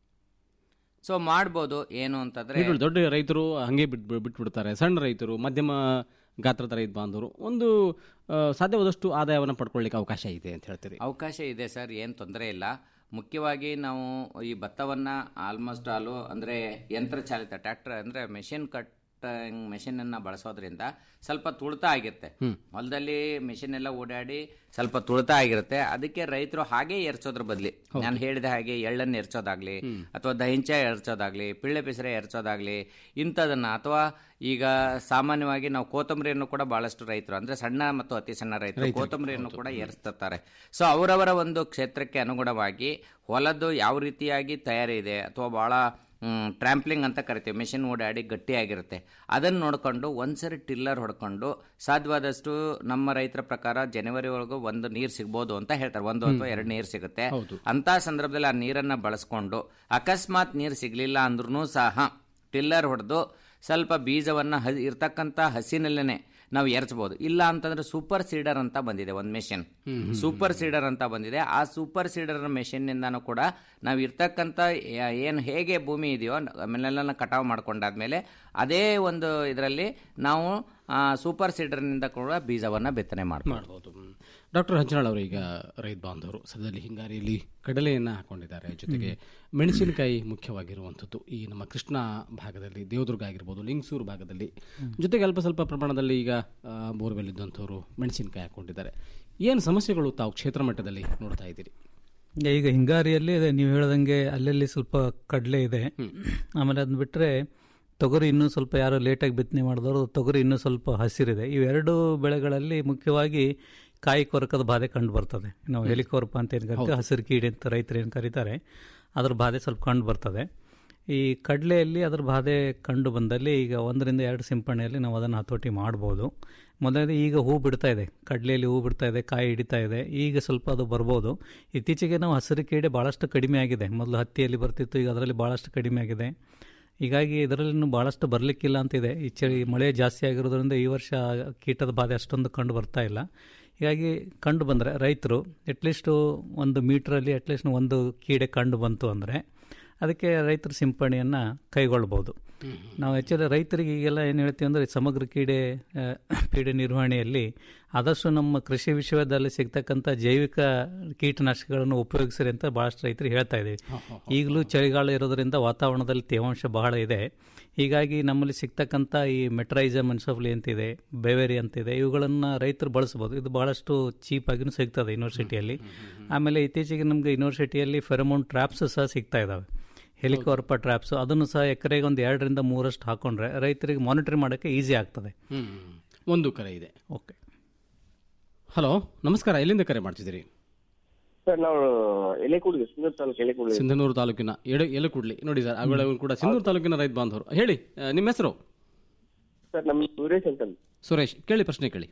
ಸೊ ಮಾಡ್ಬೋದು ಏನು ಅಂತಂದ್ರೆ ಹಿಡುವಳಿ ದೊಡ್ಡ ರೈತರು ಹಂಗೆ ಬಿಟ್ಟು ಬಿಟ್ಬಿಡ್ತಾರೆ ಸಣ್ಣ ರೈತರು ಮಧ್ಯಮ ಗಾತ್ರದ ರೈತ ಬಾಂಧವರು ಒಂದು ಆ, ಸಾಧ್ಯವಾದಷ್ಟು ಆದಾಯವನ್ನು ಪಡ್ಕೊಳ್ಳಿಕ್ಕೆ ಅವಕಾಶ ಇದೆ ಅಂತ ಹೇಳ್ತೀರಿ ಅವಕಾಶ ಇದೆ ಸರ್ ಏನು ತೊಂದರೆ ಇಲ್ಲ ಮುಖ್ಯವಾಗಿ ನಾವು ಈ ಭತ್ತವನ್ನು ಆಲ್ಮೋಸ್ಟ್ ಆಲು ಅಂದರೆ ಯಂತ್ರಚಾಲಿತ ಟ್ರ್ಯಾಕ್ಟರ್ ಅಂದರೆ ಮೆಷಿನ್ ಕಟ್ ಮೆಷಿನನ್ನು ಬಳಸೋದ್ರಿಂದ ಸ್ವಲ್ಪ ತುಳಿತ ಆಗಿರುತ್ತೆ ಹೊಲದಲ್ಲಿ ಮೆಷಿನ್ ಎಲ್ಲ ಓಡಾಡಿ ಸ್ವಲ್ಪ ತುಳಿತ ಆಗಿರುತ್ತೆ ಅದಕ್ಕೆ ರೈತರು ಹಾಗೆ ಎರ್ಚೋದ್ರ ಬದಲಿ ನಾನು ಹೇಳಿದ ಹಾಗೆ ಎಳ್ಳನ್ನು ಎರ್ಚೋದಾಗ್ಲಿ ಅಥವಾ ದಹಿಂಚ ಎರ್ಚೋದಾಗ್ಲಿ ಪಿಳ್ಳೆ ಪಿಸರೆ ಎರ್ಚೋದಾಗ್ಲಿ ಇಂಥದನ್ನ ಅಥವಾ ಈಗ ಸಾಮಾನ್ಯವಾಗಿ ನಾವು ಕೋತಂಬರಿಯನ್ನು ಕೂಡ ಬಹಳಷ್ಟು ರೈತರು ಅಂದ್ರೆ ಸಣ್ಣ ಮತ್ತು ಅತಿ ಸಣ್ಣ ರೈತರು ಕೋತಂಬರಿಯನ್ನು ಕೂಡ ಏರಿಸ್ತಿರ್ತಾರೆ ಸೊ ಅವರವರ ಒಂದು ಕ್ಷೇತ್ರಕ್ಕೆ ಅನುಗುಣವಾಗಿ ಹೊಲದ್ದು ಯಾವ ರೀತಿಯಾಗಿ ತಯಾರಿ ಇದೆ ಅಥವಾ ಬಹಳ ಟ್ರ್ಯಾಂಪ್ಲಿಂಗ್ ಅಂತ ಕರಿತೀವಿ ಮೆಷಿನ್ ಓಡಾಡಿ ಗಟ್ಟಿಯಾಗಿರುತ್ತೆ ಅದನ್ನು ನೋಡಿಕೊಂಡು ಒಂದ್ಸರಿ ಟಿಲ್ಲರ್ ಹೊಡ್ಕೊಂಡು ಸಾಧ್ಯವಾದಷ್ಟು ನಮ್ಮ ರೈತರ ಪ್ರಕಾರ ಜನವರಿ ಒಳಗೂ ಒಂದು ನೀರು ಸಿಗ್ಬೋದು ಅಂತ ಹೇಳ್ತಾರೆ ಒಂದು ಅಥವಾ ಎರಡು ನೀರು ಸಿಗುತ್ತೆ ಅಂತ ಸಂದರ್ಭದಲ್ಲಿ ಆ ನೀರನ್ನ ಬಳಸ್ಕೊಂಡು ಅಕಸ್ಮಾತ್ ನೀರು ಸಿಗ್ಲಿಲ್ಲ ಅಂದ್ರೂ ಸಹ ಟಿಲ್ಲರ್ ಹೊಡೆದು ಸ್ವಲ್ಪ ಬೀಜವನ್ನ ಹ ಇರ್ತಕ್ಕಂಥ ಹಸಿನಲ್ಲೇನೆ ನಾವು ಎರಚಬಹುದು ಇಲ್ಲ ಅಂತಂದ್ರೆ ಸೂಪರ್ ಸೀಡರ್ ಅಂತ ಬಂದಿದೆ ಒಂದು ಮೆಷಿನ್ ಸೂಪರ್ ಸೀಡರ್ ಅಂತ ಬಂದಿದೆ ಆ ಸೂಪರ್ ಸೀಡರ್ ಮೆಷಿನ್ ನಿಂದಾನು ಕೂಡ ನಾವು ಇರ್ತಕ್ಕಂಥ ಏನು ಹೇಗೆ ಭೂಮಿ ಇದೆಯೋ ಆಮೇಲೆಲ್ಲ ಕಟಾವು ಮಾಡ್ಕೊಂಡಾದ್ಮೇಲೆ ಅದೇ ಒಂದು ಇದರಲ್ಲಿ ನಾವು ಸೂಪರ್ ಸೀಡರ್ನಿಂದ ಕೂಡ ಬೀಜವನ್ನ ಬಿತ್ತನೆ ಮಾಡ್ಬೋದು ಮಾಡ್ಬೋದು ಡಾಕ್ಟರ್ ಹಂಚನಾಳ್ ಅವರು ಈಗ ರೈತ ಬಾಂಧವರು ಸದ್ಯದಲ್ಲಿ ಹಿಂಗಾರಿಯಲ್ಲಿ ಕಡಲೆಯನ್ನು ಹಾಕೊಂಡಿದ್ದಾರೆ ಜೊತೆಗೆ ಮೆಣಸಿನಕಾಯಿ ಮುಖ್ಯವಾಗಿರುವಂಥದ್ದು ಈ ನಮ್ಮ ಕೃಷ್ಣ ಭಾಗದಲ್ಲಿ ದೇವದುರ್ಗ ಆಗಿರ್ಬೋದು ಲಿಂಗಸೂರು ಭಾಗದಲ್ಲಿ ಜೊತೆಗೆ ಅಲ್ಪ ಸ್ವಲ್ಪ ಪ್ರಮಾಣದಲ್ಲಿ ಈಗ ಬೋರ್ವೆಲ್ ಇದ್ದಂಥವ್ರು ಮೆಣಸಿನಕಾಯಿ ಹಾಕೊಂಡಿದ್ದಾರೆ ಏನು ಸಮಸ್ಯೆಗಳು ತಾವು ಕ್ಷೇತ್ರ ಮಟ್ಟದಲ್ಲಿ ನೋಡ್ತಾ ಇದ್ದೀರಿ ಈಗ ಹಿಂಗಾರಿಯಲ್ಲಿ ಅದೇ ನೀವು ಹೇಳ್ದಂಗೆ ಅಲ್ಲಲ್ಲಿ ಸ್ವಲ್ಪ ಕಡಲೆ ಇದೆ ಆಮೇಲೆ ಅದನ್ನ ಬಿಟ್ಟರೆ ತೊಗರಿ ಇನ್ನೂ ಸ್ವಲ್ಪ ಯಾರೋ ಲೇಟಾಗಿ ಬಿತ್ತನೆ ಮಾಡಿದವರು ತೊಗರಿ ಇನ್ನೂ ಸ್ವಲ್ಪ ಹಸಿರಿದೆ ಇವೆರಡು ಬೆಳೆಗಳಲ್ಲಿ ಮುಖ್ಯವಾಗಿ ಕಾಯಿ ಕೊರಕದ ಬಾಧೆ ಕಂಡು ಬರ್ತದೆ ನಾವು ಹೆಲಿಕೋರ್ಪ ಅಂತ ಏನು ಕರಿತೀವಿ ಹಸಿರು ಕೀಡೆ ಅಂತ ರೈತರು ಏನು ಕರೀತಾರೆ ಅದ್ರ ಬಾಧೆ ಸ್ವಲ್ಪ ಕಂಡು ಬರ್ತದೆ ಈ ಕಡಲೆಯಲ್ಲಿ ಅದ್ರ ಬಾಧೆ ಕಂಡು ಬಂದಲ್ಲಿ ಈಗ ಒಂದರಿಂದ ಎರಡು ಸಿಂಪರಣೆಯಲ್ಲಿ ನಾವು ಅದನ್ನು ಹತೋಟಿ ಮಾಡ್ಬೋದು ಮೊದಲನೇ ಈಗ ಹೂ ಬಿಡ್ತಾ ಇದೆ ಕಡಲೆಯಲ್ಲಿ ಹೂ ಬಿಡ್ತಾ ಇದೆ ಕಾಯಿ ಹಿಡಿತಾ ಇದೆ ಈಗ ಸ್ವಲ್ಪ ಅದು ಬರ್ಬೋದು ಇತ್ತೀಚೆಗೆ ನಾವು ಹಸಿರು ಕೀಡೆ ಭಾಳಷ್ಟು ಕಡಿಮೆ ಆಗಿದೆ ಮೊದಲು ಹತ್ತಿಯಲ್ಲಿ ಬರ್ತಿತ್ತು ಈಗ ಅದರಲ್ಲಿ ಭಾಳಷ್ಟು ಕಡಿಮೆ ಆಗಿದೆ ಹೀಗಾಗಿ ಇದರಲ್ಲಿ ಭಾಳಷ್ಟು ಬರಲಿಕ್ಕಿಲ್ಲ ಅಂತಿದೆ ಈ ಚಳಿ ಮಳೆ ಜಾಸ್ತಿ ಆಗಿರೋದ್ರಿಂದ ಈ ವರ್ಷ ಕೀಟದ ಬಾಧೆ ಅಷ್ಟೊಂದು ಕಂಡು ಬರ್ತಾ ಇಲ್ಲ ಹೀಗಾಗಿ ಕಂಡು ಬಂದರೆ ರೈತರು ಅಟ್ಲೀಸ್ಟು ಒಂದು ಮೀಟ್ರಲ್ಲಿ ಅಟ್ಲೀಸ್ಟ್ ಒಂದು ಕೀಡೆ ಕಂಡು ಬಂತು ಅಂದರೆ ಅದಕ್ಕೆ ರೈತರು ಸಿಂಪರಣೆಯನ್ನು ಕೈಗೊಳ್ಬೋದು ನಾವು ಆ್ಯಕ್ಚುಲಿ ರೈತರಿಗೆ ಈಗೆಲ್ಲ ಏನು ಹೇಳ್ತೀವಿ ಅಂದರೆ ಸಮಗ್ರ ಕೀಡೆ ಆ, ಪೀಡೆ ನಿರ್ವಹಣೆಯಲ್ಲಿ ಆದಷ್ಟು ನಮ್ಮ ಕೃಷಿ ವಿಶ್ವವಿದ್ಯಾಲಯ ಸಿಗ್ತಕ್ಕಂಥ ಜೈವಿಕ ಕೀಟನಾಶಕಗಳನ್ನು ಉಪಯೋಗಿಸ್ರಿ ಅಂತ ಭಾಳಷ್ಟು ರೈತರು ಹೇಳ್ತಾ ಇದ್ದೀವಿ ಈಗಲೂ ಚಳಿಗಾಲ ಇರೋದರಿಂದ ವಾತಾವರಣದಲ್ಲಿ ತೇವಾಂಶ ಬಹಳ ಇದೆ ಹೀಗಾಗಿ ನಮ್ಮಲ್ಲಿ ಸಿಗ್ತಕ್ಕಂಥ ಈ ಮೆಟ್ರೈಸಮ್ ಅನ್ಸಫ್ಲಿ ಅಂತಿದೆ ಬೇವೇರಿ ಅಂತಿದೆ ಇವುಗಳನ್ನು ರೈತರು ಬಳಸ್ಬೋದು ಇದು ಭಾಳಷ್ಟು ಚೀಪಾಗಿನೂ ಸಿಗ್ತದೆ ಯೂನಿವರ್ಸಿಟಿಯಲ್ಲಿ ಆಮೇಲೆ ಇತ್ತೀಚೆಗೆ ನಮಗೆ ಯೂನಿವರ್ಸಿಟಿಯಲ್ಲಿ ಫೆರಮೋನ್ ಟ್ರ್ಯಾಪ್ಸ್ ಸಹ ಸಿಗ್ತಾ ಇದ್ದಾವೆ ಹೆಲಿಕಾರ್ಪ ಟ್ರ್ಯಾಪ್ಸ್ ಅದನ್ನು ಸಹ ಎಕರೆಗೆ ಒಂದು ಎರಡರಿಂದ ಮೂರಷ್ಟು ಹಾಕೊಂಡ್ರೆ ರೈತರಿಗೆ ಮಾನಿಟರ್ ಮಾಡೋಕ್ಕೆ ಈಸಿ ಆಗ್ತದೆ ಒಂದು ಕರೆ ಇದೆ ಓಕೆ ಹಲೋ ನಮಸ್ಕಾರ ಎಲ್ಲಿಂದ ಕರೆ ಮಾಡ್ತಿದ್ದೀರಿ ಸರ್ ನಾವು ಎಲೆಕೂಡಿಗೆ ಸಿಂಧೂರು ತಾಲೂಕು ಎಲೆಕೂಡಿಗೆ ಸಿಂಧನೂರು ತಾಲೂಕಿನ ಎಡೆ ಎಲಕುಡ್ಲಿ ನೋಡಿ ಸರ್ ಅಗಳ ಕೂಡ ಸಿಂಧೂರು ತಾಲೂಕಿನ ರೈತ ಬಾಂಧವರು ಹೇಳಿ ಆ, ನಿಮ್ಮ ಹೆಸರು ಸರ್ ನಮ್ಮ ಸುರೇಶ್ ಅಂತ ಸುರೇಶ್ ಕೇಳಿ ಪ್ರಶ್ನೆ ಕೇಳಿ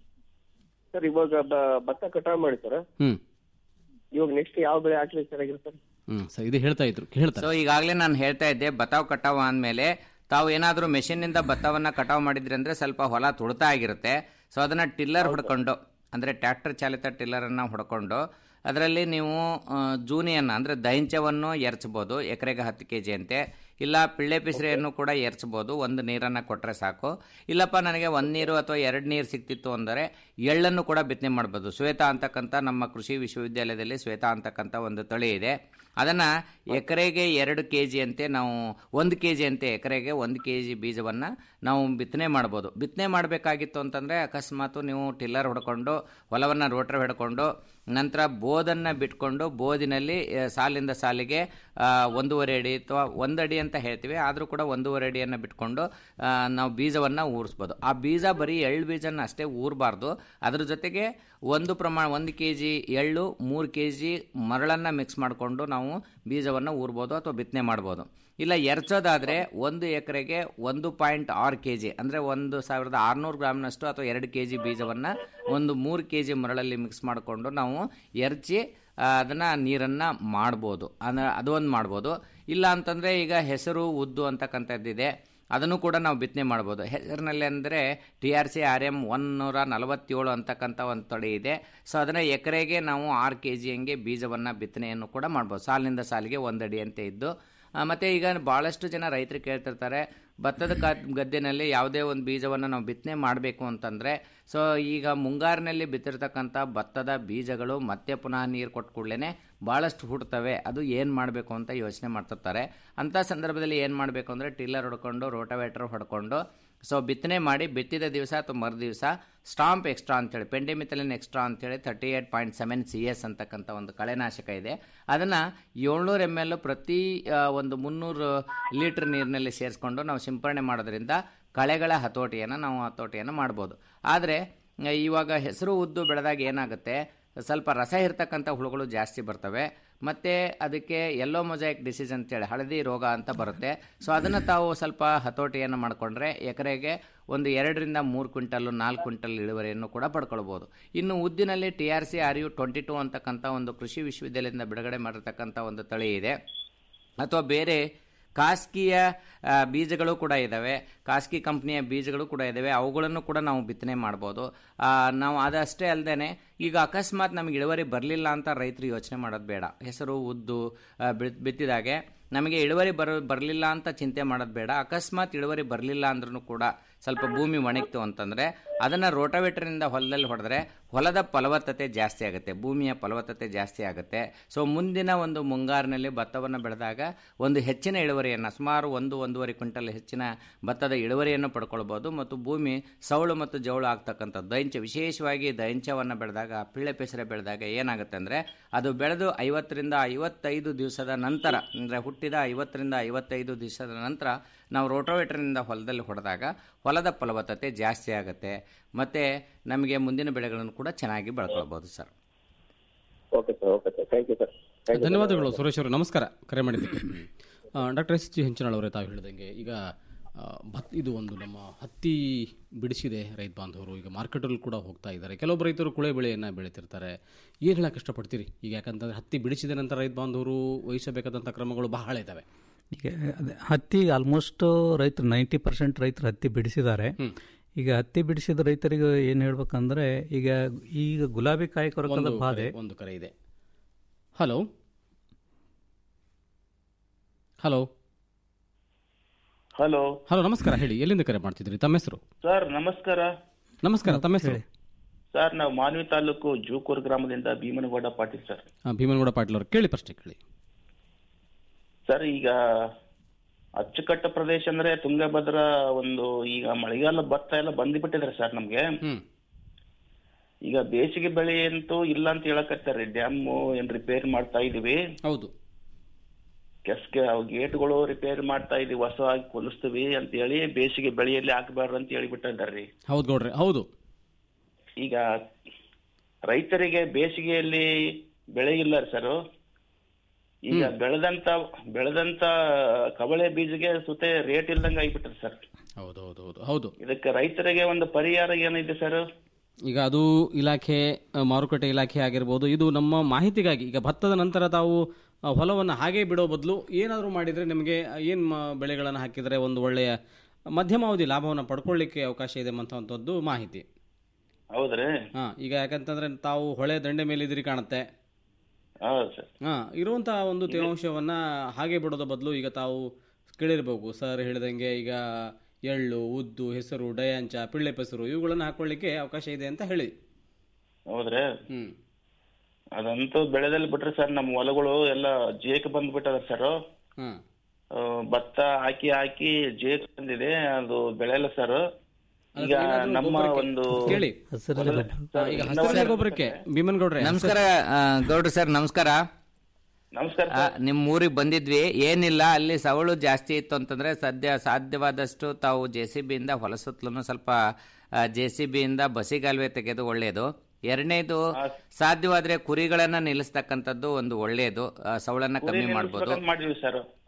ಸರ್ ಇವಾಗ ಬ- ಭತ್ತ ಕಟಾವ್ ಮಾಡಿ ಸರ್ ಹ್ಮ್ ಇವಾಗ ನೆಕ್ಸ್ಟ್ ಯಾವ ಬೆಳೆ ಹಾಕ್ಲಿಕ್ಕೆ ಸರ್ ಸರ್ ಹ್ಮ್ ಸರ್ ಇದು ಹೇಳ್ತಾ ಇದ್ರು ಹೇಳ್ತಾರೆ ಸೊ ಈಗಾಗಲೇ ನಾನು ಹೇಳ್ತಾ ಇದ್ದೆ ಬತಾವ್ ಕಟಾವ್ ಅಂದಮೇಲೆ ತಾವು ಏನಾದರೂ ಮೆಷಿನ್ನಿಂದ ಭತ್ತವನ್ನ ಕಟಾವ್ ಮಾಡಿದ್ರಿ ಅಂದ್ರೆ ಸ್ವಲ್ಪ ಹೊಲ ತುಳಿತ ಆಗಿರುತ್ತೆ ಸೊ ಅದನ್ನ ಟಿಲ್ಲರ್ ಹೊಡ್ಕೊಂಡು ಅಂದ್ರೆ ಟ್ರ್ಯಾಕ್ಟರ್ ಚಾಲಿತ ಟಿಲ್ಲರ್ ಅನ್ನ ಹೊಡ್ಕೊಂಡು ಅದರಲ್ಲಿ ನೀವು ಆ, ಜೂನಿಯನ್ನ ಅಂದ್ರೆ ದೈಂಚವನ್ನು ಎರಚಬಹುದು ಎಕರೆಗೆ ಹತ್ತು ಕೆ ಜಿ ಅಂತೆ ಇಲ್ಲ ಪಿಳ್ಳೆ ಪಿಸ್ರೆಯನ್ನು ಕೂಡ ಎರಚಬಹುದು ಒಂದು ನೀರನ್ನು ಕೊಟ್ಟರೆ ಸಾಕು ಇಲ್ಲಪ್ಪ ನನಗೆ ಒಂದು ನೀರು ಅಥವಾ ಎರಡು ನೀರು ಸಿಕ್ತಿತ್ತು ಅಂದರೆ ಎಳ್ಳನ್ನು ಕೂಡ ಬಿತ್ತನೆ ಮಾಡ್ಬೋದು ಶ್ವೇತಾ ಅಂತಕ್ಕಂಥ ನಮ್ಮ ಕೃಷಿ ವಿಶ್ವವಿದ್ಯಾಲಯದಲ್ಲಿ ಶ್ವೇತಾ ಅಂತಕ್ಕಂಥ ಒಂದು ತಳಿ ಇದೆ ಅದನ್ನು ಎಕರೆಗೆ ಎರಡು ಕೆ ಜಿ ಅಂತೆ ನಾವು ಒಂದು ಕೆ ಜಿ ಅಂತೆ ಎಕರೆಗೆ ಒಂದು ಕೆ ಜಿ ಬೀಜವನ್ನು ನಾವು ಬಿತ್ತನೆ ಮಾಡ್ಬೋದು ಬಿತ್ತನೆ ಮಾಡಬೇಕಾಗಿತ್ತು ಅಂತಂದರೆ ಅಕಸ್ಮಾತು ನೀವು ಟಿಲ್ಲರ್ ಹೊಡ್ಕೊಂಡು ಹೊಲವನ್ನು ರೋಟ್ರ್ ಹಿಡ್ಕೊಂಡು ನಂತರ ಬೋದನ್ನು ಬಿಟ್ಕೊಂಡು ಬೋದಿನಲ್ಲಿ ಆ, ಸಾಲಿಂದ ಸಾಲಿಗೆ ಆ, ಒಂದೂವರೆ ಅಡಿ ಅಥವಾ ಒಂದು ಅಡಿ ಅಂತ ಹೇಳ್ತೀವಿ ಆದರೂ ಕೂಡ ಒಂದೂವರೆ ಅಡಿಯನ್ನು ಬಿಟ್ಕೊಂಡು ಆ, ನಾವು ಬೀಜವನ್ನು ಊರಿಸ್ಬೋದು ಆ ಬೀಜ ಬರೀ ಎಳ್ಳು ಬೀಜನ ಅಷ್ಟೇ ಊರಬಾರ್ದು ಅದ್ರ ಜೊತೆಗೆ ಒಂದು ಪ್ರಮಾಣ ಒಂದು ಕೆ ಜಿ ಎಳ್ಳು ಮೂರು ಕೆ ಜಿ ಮರಳನ್ನು ಮಿಕ್ಸ್ ಮಾಡಿಕೊಂಡು ನಾವು ಬೀಜವನ್ನು ಊರ್ಬೋದು ಅಥವಾ ಬಿತ್ತನೆ ಮಾಡ್ಬೋದು ಇಲ್ಲ ಎರಚೋದಾದ್ರೆ ಒಂದು ಎಕರೆಗೆ ಒಂದು ಪಾಯಿಂಟ್ ಆರು ಕೆ ಜಿ ಅಂದರೆ ಒಂದು ಸಾವಿರದ ಆರುನೂರು ಗ್ರಾಮ್ನಷ್ಟು ಅಥವಾ ಎರಡು ಕೆ ಜಿ ಬೀಜವನ್ನು ಒಂದು ಮೂರು ಕೆ ಜಿ ಮರಳಲ್ಲಿ ಮಿಕ್ಸ್ ಮಾಡಿಕೊಂಡು ನಾವು ಎರಚಿ ಅದನ್ನು ನೀರನ್ನು ಮಾಡ್ಬೋದು ಅಂದರೆ ಅದು ಒಂದು ಮಾಡ್ಬೋದು ಇಲ್ಲ ಅಂತಂದರೆ ಈಗ ಹೆಸರು ಉದ್ದು ಅಂತಕ್ಕಂಥದ್ದಿದೆ ಅದನ್ನು ಕೂಡ ನಾವು ಬಿತ್ತನೆ ಮಾಡ್ಬೋದು ಹೆಸರಿನಲ್ಲಿ ಅಂದರೆ T R C R M ಒನ್ನೂರ ನಲವತ್ತೇಳು ಅಂತಕ್ಕಂಥ ಒಂದು ತಳಿ ಇದೆ ಸೊ ಅದನ್ನು ಎಕರೆಗೆ ನಾವು ಆರು ಕೆ ಜಿ ಹಂಗೆ ಬೀಜವನ್ನು ಬಿತ್ತನೆಯನ್ನು ಕೂಡ ಮಾಡ್ಬೋದು ಸಾಲಿನಿಂದ ಸಾಲಿಗೆ ಒಂದಡಿ ಅಂತ ಇದ್ದು ಆ, ಮತ್ತೆ ಈಗ ಭಾಳಷ್ಟು ಜನ ರೈತರು ಕೇಳ್ತಿರ್ತಾರೆ ಭತ್ತದ ಕ ಗದ್ದೆನಲ್ಲಿ ಯಾವುದೇ ಒಂದು ಬೀಜವನ್ನು ನಾವು ಬಿತ್ತನೆ ಮಾಡಬೇಕು ಅಂತಂದರೆ ಸೊ ಈಗ ಮುಂಗಾರಿನಲ್ಲಿ ಬಿತ್ತಿರ್ತಕ್ಕಂಥ ಭತ್ತದ ಬೀಜಗಳು ಮತ್ತೆ ಪುನಃ ನೀರು ಕೊಟ್ಟ ಕೂಡಲೇ ಭಾಳಷ್ಟು ಹುಡ್ತವೆ ಅದು ಏನು ಮಾಡಬೇಕು ಅಂತ ಯೋಚನೆ ಮಾಡ್ತಿರ್ತಾರೆ ಅಂಥ ಸಂದರ್ಭದಲ್ಲಿ ಏನು ಮಾಡಬೇಕು ಅಂದರೆ ಟಿಲ್ಲರ್ ಹೊಡ್ಕೊಂಡು ರೋಟವೇಟರ್ ಹೊಡ್ಕೊಂಡು ಸೊ ಬಿತ್ತನೆ ಮಾಡಿ ಬಿತ್ತಿದ ದಿವಸ ಅಥವಾ ಮರು ದಿವಸ ಸ್ಟಾಂಪ್ ಎಕ್ಸ್ಟ್ರಾ ಅಂತೇಳಿ ಪೆಂಡೆಮಿಥಲಿನ್ ಎಕ್ಸ್ಟ್ರಾ ಅಂತೇಳಿ thirty eight point seven C S ಅಂತಕ್ಕಂಥ ಒಂದು ಕಳೆನಾಶಕ ಇದೆ ಅದನ್ನು ಏಳ್ನೂರು ಎಮ್ ಎಲ್ ಪ್ರತಿ ಆ, ಒಂದು ಮುನ್ನೂರು ಲೀಟ್ರ್ ನೀರಿನಲ್ಲಿ ಸೇರಿಸ್ಕೊಂಡು ನಾವು ಸಿಂಪರಣೆ ಮಾಡೋದ್ರಿಂದ ಕಳೆಗಳ ಹತೋಟಿಯನ್ನು ನಾವು ಹತೋಟಿಯನ್ನು ಮಾಡ್ಬೋದು ಆದರೆ ಇವಾಗ ಹೆಸರು ಉದ್ದು ಬೆಳೆದಾಗ ಏನಾಗುತ್ತೆ ಸ್ವಲ್ಪ ರಸ ಇರ್ತಕ್ಕಂಥ ಹುಳುಗಳು ಜಾಸ್ತಿ ಬರ್ತವೆ ಮತ್ತು ಅದಕ್ಕೆ ಯೆಲ್ಲೋ ಮೊಜಾಯಿಕ್ ಡಿಸೀಸ್ ಅಂತೇಳಿ ಹಳದಿ ರೋಗ ಅಂತ ಬರುತ್ತೆ ಸೊ ಅದನ್ನು ತಾವು ಸ್ವಲ್ಪ ಹತೋಟಿಯನ್ನು ಮಾಡಿಕೊಂಡ್ರೆ ಎಕರೆಗೆ ಒಂದು ಎರಡರಿಂದ ಮೂರು ಕ್ವಿಂಟಲ್ಲು ನಾಲ್ಕು ಕ್ವಿಂಟಲ್ ಇಳುವರಿಯನ್ನು ಕೂಡ ಪಡ್ಕೊಳ್ಬೋದು ಇನ್ನು ಉದ್ದಿನಲ್ಲಿ T R C R U twenty two ಅಂತಕ್ಕಂಥ ಒಂದು ಕೃಷಿ ವಿಶ್ವವಿದ್ಯಾಲಯದಿಂದ ಬಿಡುಗಡೆ ಮಾಡಿರ್ತಕ್ಕಂಥ ಒಂದು ತಳಿ ಇದೆ ಅಥವಾ ಬೇರೆ ಖಾಸಗಿಯ ಆ, ಬೀಜಗಳು ಕೂಡ ಇದ್ದಾವೆ ಖಾಸಗಿ ಕಂಪ್ನಿಯ ಬೀಜಗಳು ಕೂಡ ಇದ್ದಾವೆ ಅವುಗಳನ್ನು ಕೂಡ ನಾವು ಬಿತ್ತನೆ ಮಾಡ್ಬೋದು ಆ, ನಾವು ಅದಷ್ಟೇ ಅಲ್ಲದೆ ಈಗ ಅಕಸ್ಮಾತ್ ನಮಗೆ ಇಳುವರಿ ಬರಲಿಲ್ಲ ಅಂತ ರೈತರು ಯೋಚನೆ ಮಾಡೋದು ಬೇಡ ಹೆಸರು ಉದ್ದು ಆ, ಬಿತ್- ಬಿತ್ತಿದಾಗೆ ನಮಗೆ ಇಳುವರಿ ಬರ ಬರಲಿಲ್ಲ ಅಂತ ಚಿಂತೆ ಮಾಡೋದು ಬೇಡ ಅಕಸ್ಮಾತ್ ಇಳುವರಿ ಬರಲಿಲ್ಲ ಅಂದ್ರೂ ಕೂಡ ಸ್ವಲ್ಪ ಭೂಮಿ ಒಣಗ್ತು ಅಂತಂದರೆ ಅದನ್ನು ರೋಟವೇಟರಿಂದ ಹೊಲದಲ್ಲಿ ಹೊಡೆದ್ರೆ ಹೊಲದ ಫಲವತ್ತತೆ ಜಾಸ್ತಿ ಆಗುತ್ತೆ ಭೂಮಿಯ ಫಲವತ್ತತೆ ಜಾಸ್ತಿ ಆಗುತ್ತೆ ಸೊ ಮುಂದಿನ ಒಂದು ಮುಂಗಾರಿನಲ್ಲಿ ಭತ್ತವನ್ನು ಬೆಳೆದಾಗ ಒಂದು ಹೆಚ್ಚಿನ ಇಳುವರಿಯನ್ನು ಸುಮಾರು ಒಂದು ಒಂದೂವರೆ ಕ್ವಿಂಟಲ್ ಹೆಚ್ಚಿನ ಭತ್ತದ ಇಳುವರಿಯನ್ನು ಪಡ್ಕೊಳ್ಬೋದು ಮತ್ತು ಭೂಮಿ ಸೌಳು ಮತ್ತು ಜೌಳು ಆಗ್ತಕ್ಕಂಥ ದೈಂಚ ವಿಶೇಷವಾಗಿ ದೈಂಚವನ್ನು ಬೆಳೆದಾಗ ಪಿಳ್ಳೆ ಪೆಸರೆ ಬೆಳೆದಾಗ ಏನಾಗುತ್ತೆ ಅಂದರೆ ಅದು ಬೆಳೆದು ಐವತ್ತರಿಂದ ಐವತ್ತೈದು ದಿವಸದ ನಂತರ ಅಂದರೆ ಹುಟ್ಟಿದ ಐವತ್ತರಿಂದ ಐವತ್ತೈದು ದಿವಸದ ನಂತರ ನಾವು ರೋಟೋವೇಟರ್ನಿಂದ ಹೊಲದಲ್ಲಿ ಹೊಡೆದಾಗ ಹೊಲದ ಫಲವತ್ತತೆ ಜಾಸ್ತಿ ಆಗುತ್ತೆ ಮತ್ತು ನಮಗೆ ಮುಂದಿನ ಬೆಳೆಗಳನ್ನು ಕೂಡ ಚೆನ್ನಾಗಿ ಬೆಳ್ಕೊಳ್ಬೋದು sir okay sir okay sir thank you sir thank you ಧನ್ಯವಾದಗಳು ಸುರೇಶ್ ಅವರು ನಮಸ್ಕಾರ ಕರೆ ಮಾಡಿದ್ದಕ್ಕೆ ಡಾಕ್ಟರ್ ಎಸ್ ಜಿ ಹೆಂಚನಾಳ್ ಅವರೇ ತಾವು ಹೇಳಿದಂಗೆ ಈಗ ಆ, ಭತ್ ಇದು ಒಂದು ನಮ್ಮ ಹತ್ತಿ ಬಿಡಿಸಿದೆ ರೈತ ಬಾಂಧವರು ಈಗ ಮಾರ್ಕೆಟಲ್ಲಿ ಕೂಡ ಹೋಗ್ತಾ ಇದ್ದಾರೆ ಕೆಲವೊಬ್ಬರು ರೈತರು ಕುಳೆ ಬೆಳೆಯನ್ನು ಬೆಳೀತಿರ್ತಾರೆ ಏನು ಹೇಳಕ್ಕೆ ಇಷ್ಟಪಡ್ತೀರಿ ಈಗ ಯಾಕಂತಂದ್ರೆ ಹತ್ತಿ ಬಿಡಿಸಿದ ನಂತರ ರೈತ ಬಾಂಧವರು ವಹಿಸಬೇಕಾದಂಥ ಕ್ರಮಗಳು ಬಹಳ ಇದ್ದಾವೆ ಈಗ ಅದೇ ಹತ್ತಿ ಆಲ್ಮೋಸ್ಟ್ ರೈತರು ನೈಂಟಿ ಪರ್ಸೆಂಟ್ ರೈತರು ಹತ್ತಿ ಬಿಡಿಸಿದ್ದಾರೆ ಈಗ ಹತ್ತಿ ಬಿಡಿಸಿದ ರೈತರಿಗೆ ಏನು ಹೇಳ್ಬೇಕಂದ್ರೆ ಈಗ ಈಗ ಗುಲಾಬಿ ಕಾಯಿ ಕೊರಕದ ಒಂದು ಬಾಧೆ ಕರೆ- ಒಂದು ಕರೆ ಇದೆ ಹಲೋ ಹಲೋ ಹಲೋ ಹಲೋ ನಮಸ್ಕಾರ ಹೇಳಿ ಎಲ್ಲಿಂದ ಕರೆ ಮಾಡ್ತಿದ್ರಿ ತಮ್ಮ ಹೆಸರು ಸರ್ ನಮಸ್ಕಾರ ನಮಸ್ಕಾರ ತಮ್ಮ ಹೆಸರು ಸರ್ ನಾವು ಮಾನ್ವಿ ತಾಲೂಕು ಜೂಕೂರು ಗ್ರಾಮದಿಂದ ಭೀಮನಗೌಡ ಪಾಟೀಲ್ ಸರ್ ಆ, ಭೀಮನಗೌಡ ಪಾಟೀಲ್ ಅವರು ಕೇಳಿ ಪ್ರಶ್ನೆ ಕೇಳಿ ಸರ್ ಈಗ ಅಚ್ಚುಕಟ್ಟ ಪ್ರದೇಶ ಅಂದ್ರೆ ತುಂಗಭದ್ರಾ ಒಂದು ಈಗ ಮಳೆಗಾಲ ಭತ್ತ ಎಲ್ಲ ಬಂದ್ಬಿಟ್ಟಿದ್ರೆ ಸರ್ ನಮ್ಗೆ ಈಗ ಬೇಸಿಗೆ ಬೆಳೆ ಅಂತೂ ಇಲ್ಲ ಅಂತ ಹೇಳಕತ್ತಾರೆ ಡ್ಯಾಮ್ ಏನ್ ರಿಪೇರ್ ಮಾಡ್ತಾ ಇದೀವಿ ಹೌದು ಕೆಸ್ಗೆ ಗೇಟ್ಗಳು ರಿಪೇರ್ ಮಾಡ್ತಾ ಇದೀವಿ ಹೊಸವಾಗಿ ಕೊಲಿಸ್ತೀವಿ ಅಂತ ಹೇಳಿ ಬೇಸಿಗೆ ಬೆಳೆಯಲ್ಲಿ ಹಾಕಬಾರ್ದು ಅಂತ ಹೇಳಿಬಿಟ್ಟಿದ್ದಾರ್ರಿ ಹೌದು ಗೌಡ್ರೆ ಹೌದು ಈಗ ರೈತರಿಗೆ ಬೇಸಿಗೆಯಲ್ಲಿ ಬೆಳೆ ಇಲ್ಲ ಸರ್ ಈಗ ಬೆಳೆದಂತ ಬೆಳೆದಂತ ಕವಳೆ ಬೀಜಗೆ ಸುತ್ತೆ ರೇಟ್ ಇಲ್ದಂಗ ಆಗಿಬಿಟ್ರೆ ಸರ್ ಹೌದು ಹೌದು ಹೌದು ಹೌದು ಇದಕ್ಕೆ ರೈತರಿಗೆ ಒಂದು ಪರಿಹಾರ ಏನಿದೆ ಸರ್ ಈಗ ಅದು ಇಲಾಖೆ ಆ, ಮಾರುಕಟ್ಟೆ ಇಲಾಖೆ ಆಗಿರ್ಬೋದು ಇದು ನಮ್ಮ ಮಾಹಿತಿಗಾಗಿ ಈಗ ಭತ್ತದ ನಂತರ ತಾವು ಆ, ಹೊಲವನ್ನು ಹಾಗೆ ಬಿಡೋ ಬದಲು ಏನಾದರೂ ಮಾಡಿದರೆ ನಿಮಗೆ ಏನು ಬೆಳೆಗಳನ್ನು ಹಾಕಿದರೆ ಒಂದು ಒಳ್ಳೆಯ ಮಧ್ಯಮಾವಧಿ ಲಾಭವನ್ನು ಪಡ್ಕೊಳ್ಳಿಕ್ಕೆ ಅವಕಾಶ ಇದೆ ಅಂತವಂಥದ್ದು ಮಾಹಿತಿ ಹೌದ್ರಿ ಹಾಂ ಈಗ ಯಾಕಂತಂದ್ರೆ ತಾವು ಹೊಳೆ ದಂಡೆ ಮೇಲೆ ಇದ್ರಿ ಕಾಣುತ್ತೆ ಹೌದು ಸರ್ ಹಾಂ ಇರುವಂತಹ ಒಂದು ತೇವಾಂಶವನ್ನು ಹಾಗೆ ಬಿಡೋದ ಬದಲು ಈಗ ತಾವು ಕೇಳಿರ್ಬೇಕು ಸರ್ ಹೇಳಿದಂಗೆ ಈಗ ಎಳ್ಳು ಉದ್ದು ಹೆಸರು ಡಯಾಂಚ ಪಿಳ್ಳೆ ಪೆಸರು ಇವುಗಳನ್ನು ಹಾಕೊಳ್ಳಿಕ್ಕೆ ಅವಕಾಶ ಇದೆ ಅಂತ ಹೇಳಿ ಹೌದ್ರಿ ಹ್ಮ್ ಅದಂತೂ ಬೆಳೆದಲ್ಲಿ ಬಿಟ್ರೆ ಸರ್ ನಮ್ಮ ಹೊಲಗಳು ಎಲ್ಲ ಜೇಕ್ ಬಂದ್ಬಿಟ್ಟದ ಸರ್ ಹ್ಮ್ ಭತ್ತ ಹಾಕಿ ಹಾಕಿ ಜೇಕ್ ಬಂದಿದೆ ಅದು ಬೆಳೆಯಲ್ಲ ಸರ್ ಈಗ ಏನಾದ್ರೂ ನಮ್ಮ ಗೊಬ್ಬರಕ್ಕೆ- ಒಂದು ಕೇಳಿ. ಹಸಿರೆಲೆ ಹೊಲ- ಗೊಬ್ಬರ. ಈಗ ಇನ್ನ ಹಸಿರೆಲೆ ಒಂದು- ಗೊಬ್ಬರಕ್ಕೆ ಭೀಮನ್ ಗೌಡ್ರೆ ನಮಸ್ಕಾರ ಆ, ಗೌಡ್ರು ಸರ್ ನಮಸ್ಕಾರ ನಮಸ್ಕಾರ ಆ, ನಿಮ್ಮ ಊರಿಗೆ ಬಂದಿದ್ವಿ ಏನಿಲ್ಲ ಅಲ್ಲಿ ಸವಳು ಜಾಸ್ತಿ ಇತ್ತು ಅಂತಂದ್ರೆ ಸದ್ಯ ಸಾಧ್ಯವಾದಷ್ಟು ತಾವು ಜೆ ಸಿ ಬಿಯಿಂದ ಹೊಲ ಸುತ್ತಲೂ ಸ್ವಲ್ಪ ಜೆ ಸಿ ಬಿಯಿಂದ ಬಸಿಗಾಲುವೆ ತೆಗೆದು ಒಳ್ಳೆಯದು ಎರಡನೇದು ಸಾಧ್ಯವಾದ್ರೆ ಕುರಿಗಳನ್ನ ನಿಲ್ಲಿಸ್ತಕ್ಕಂಥದ್ದು ಒಂದು ಒಳ್ಳೆಯದು ಆ, ಸವಳನ್ನ ಕುರಿ ಕಮ್ಮಿ ಮಾಡ್ಬೋದು ನಿಲ್ಲಿಸ್ಬೇಕಂತ ಮಾಡಿದ್ವಿ ಸರ್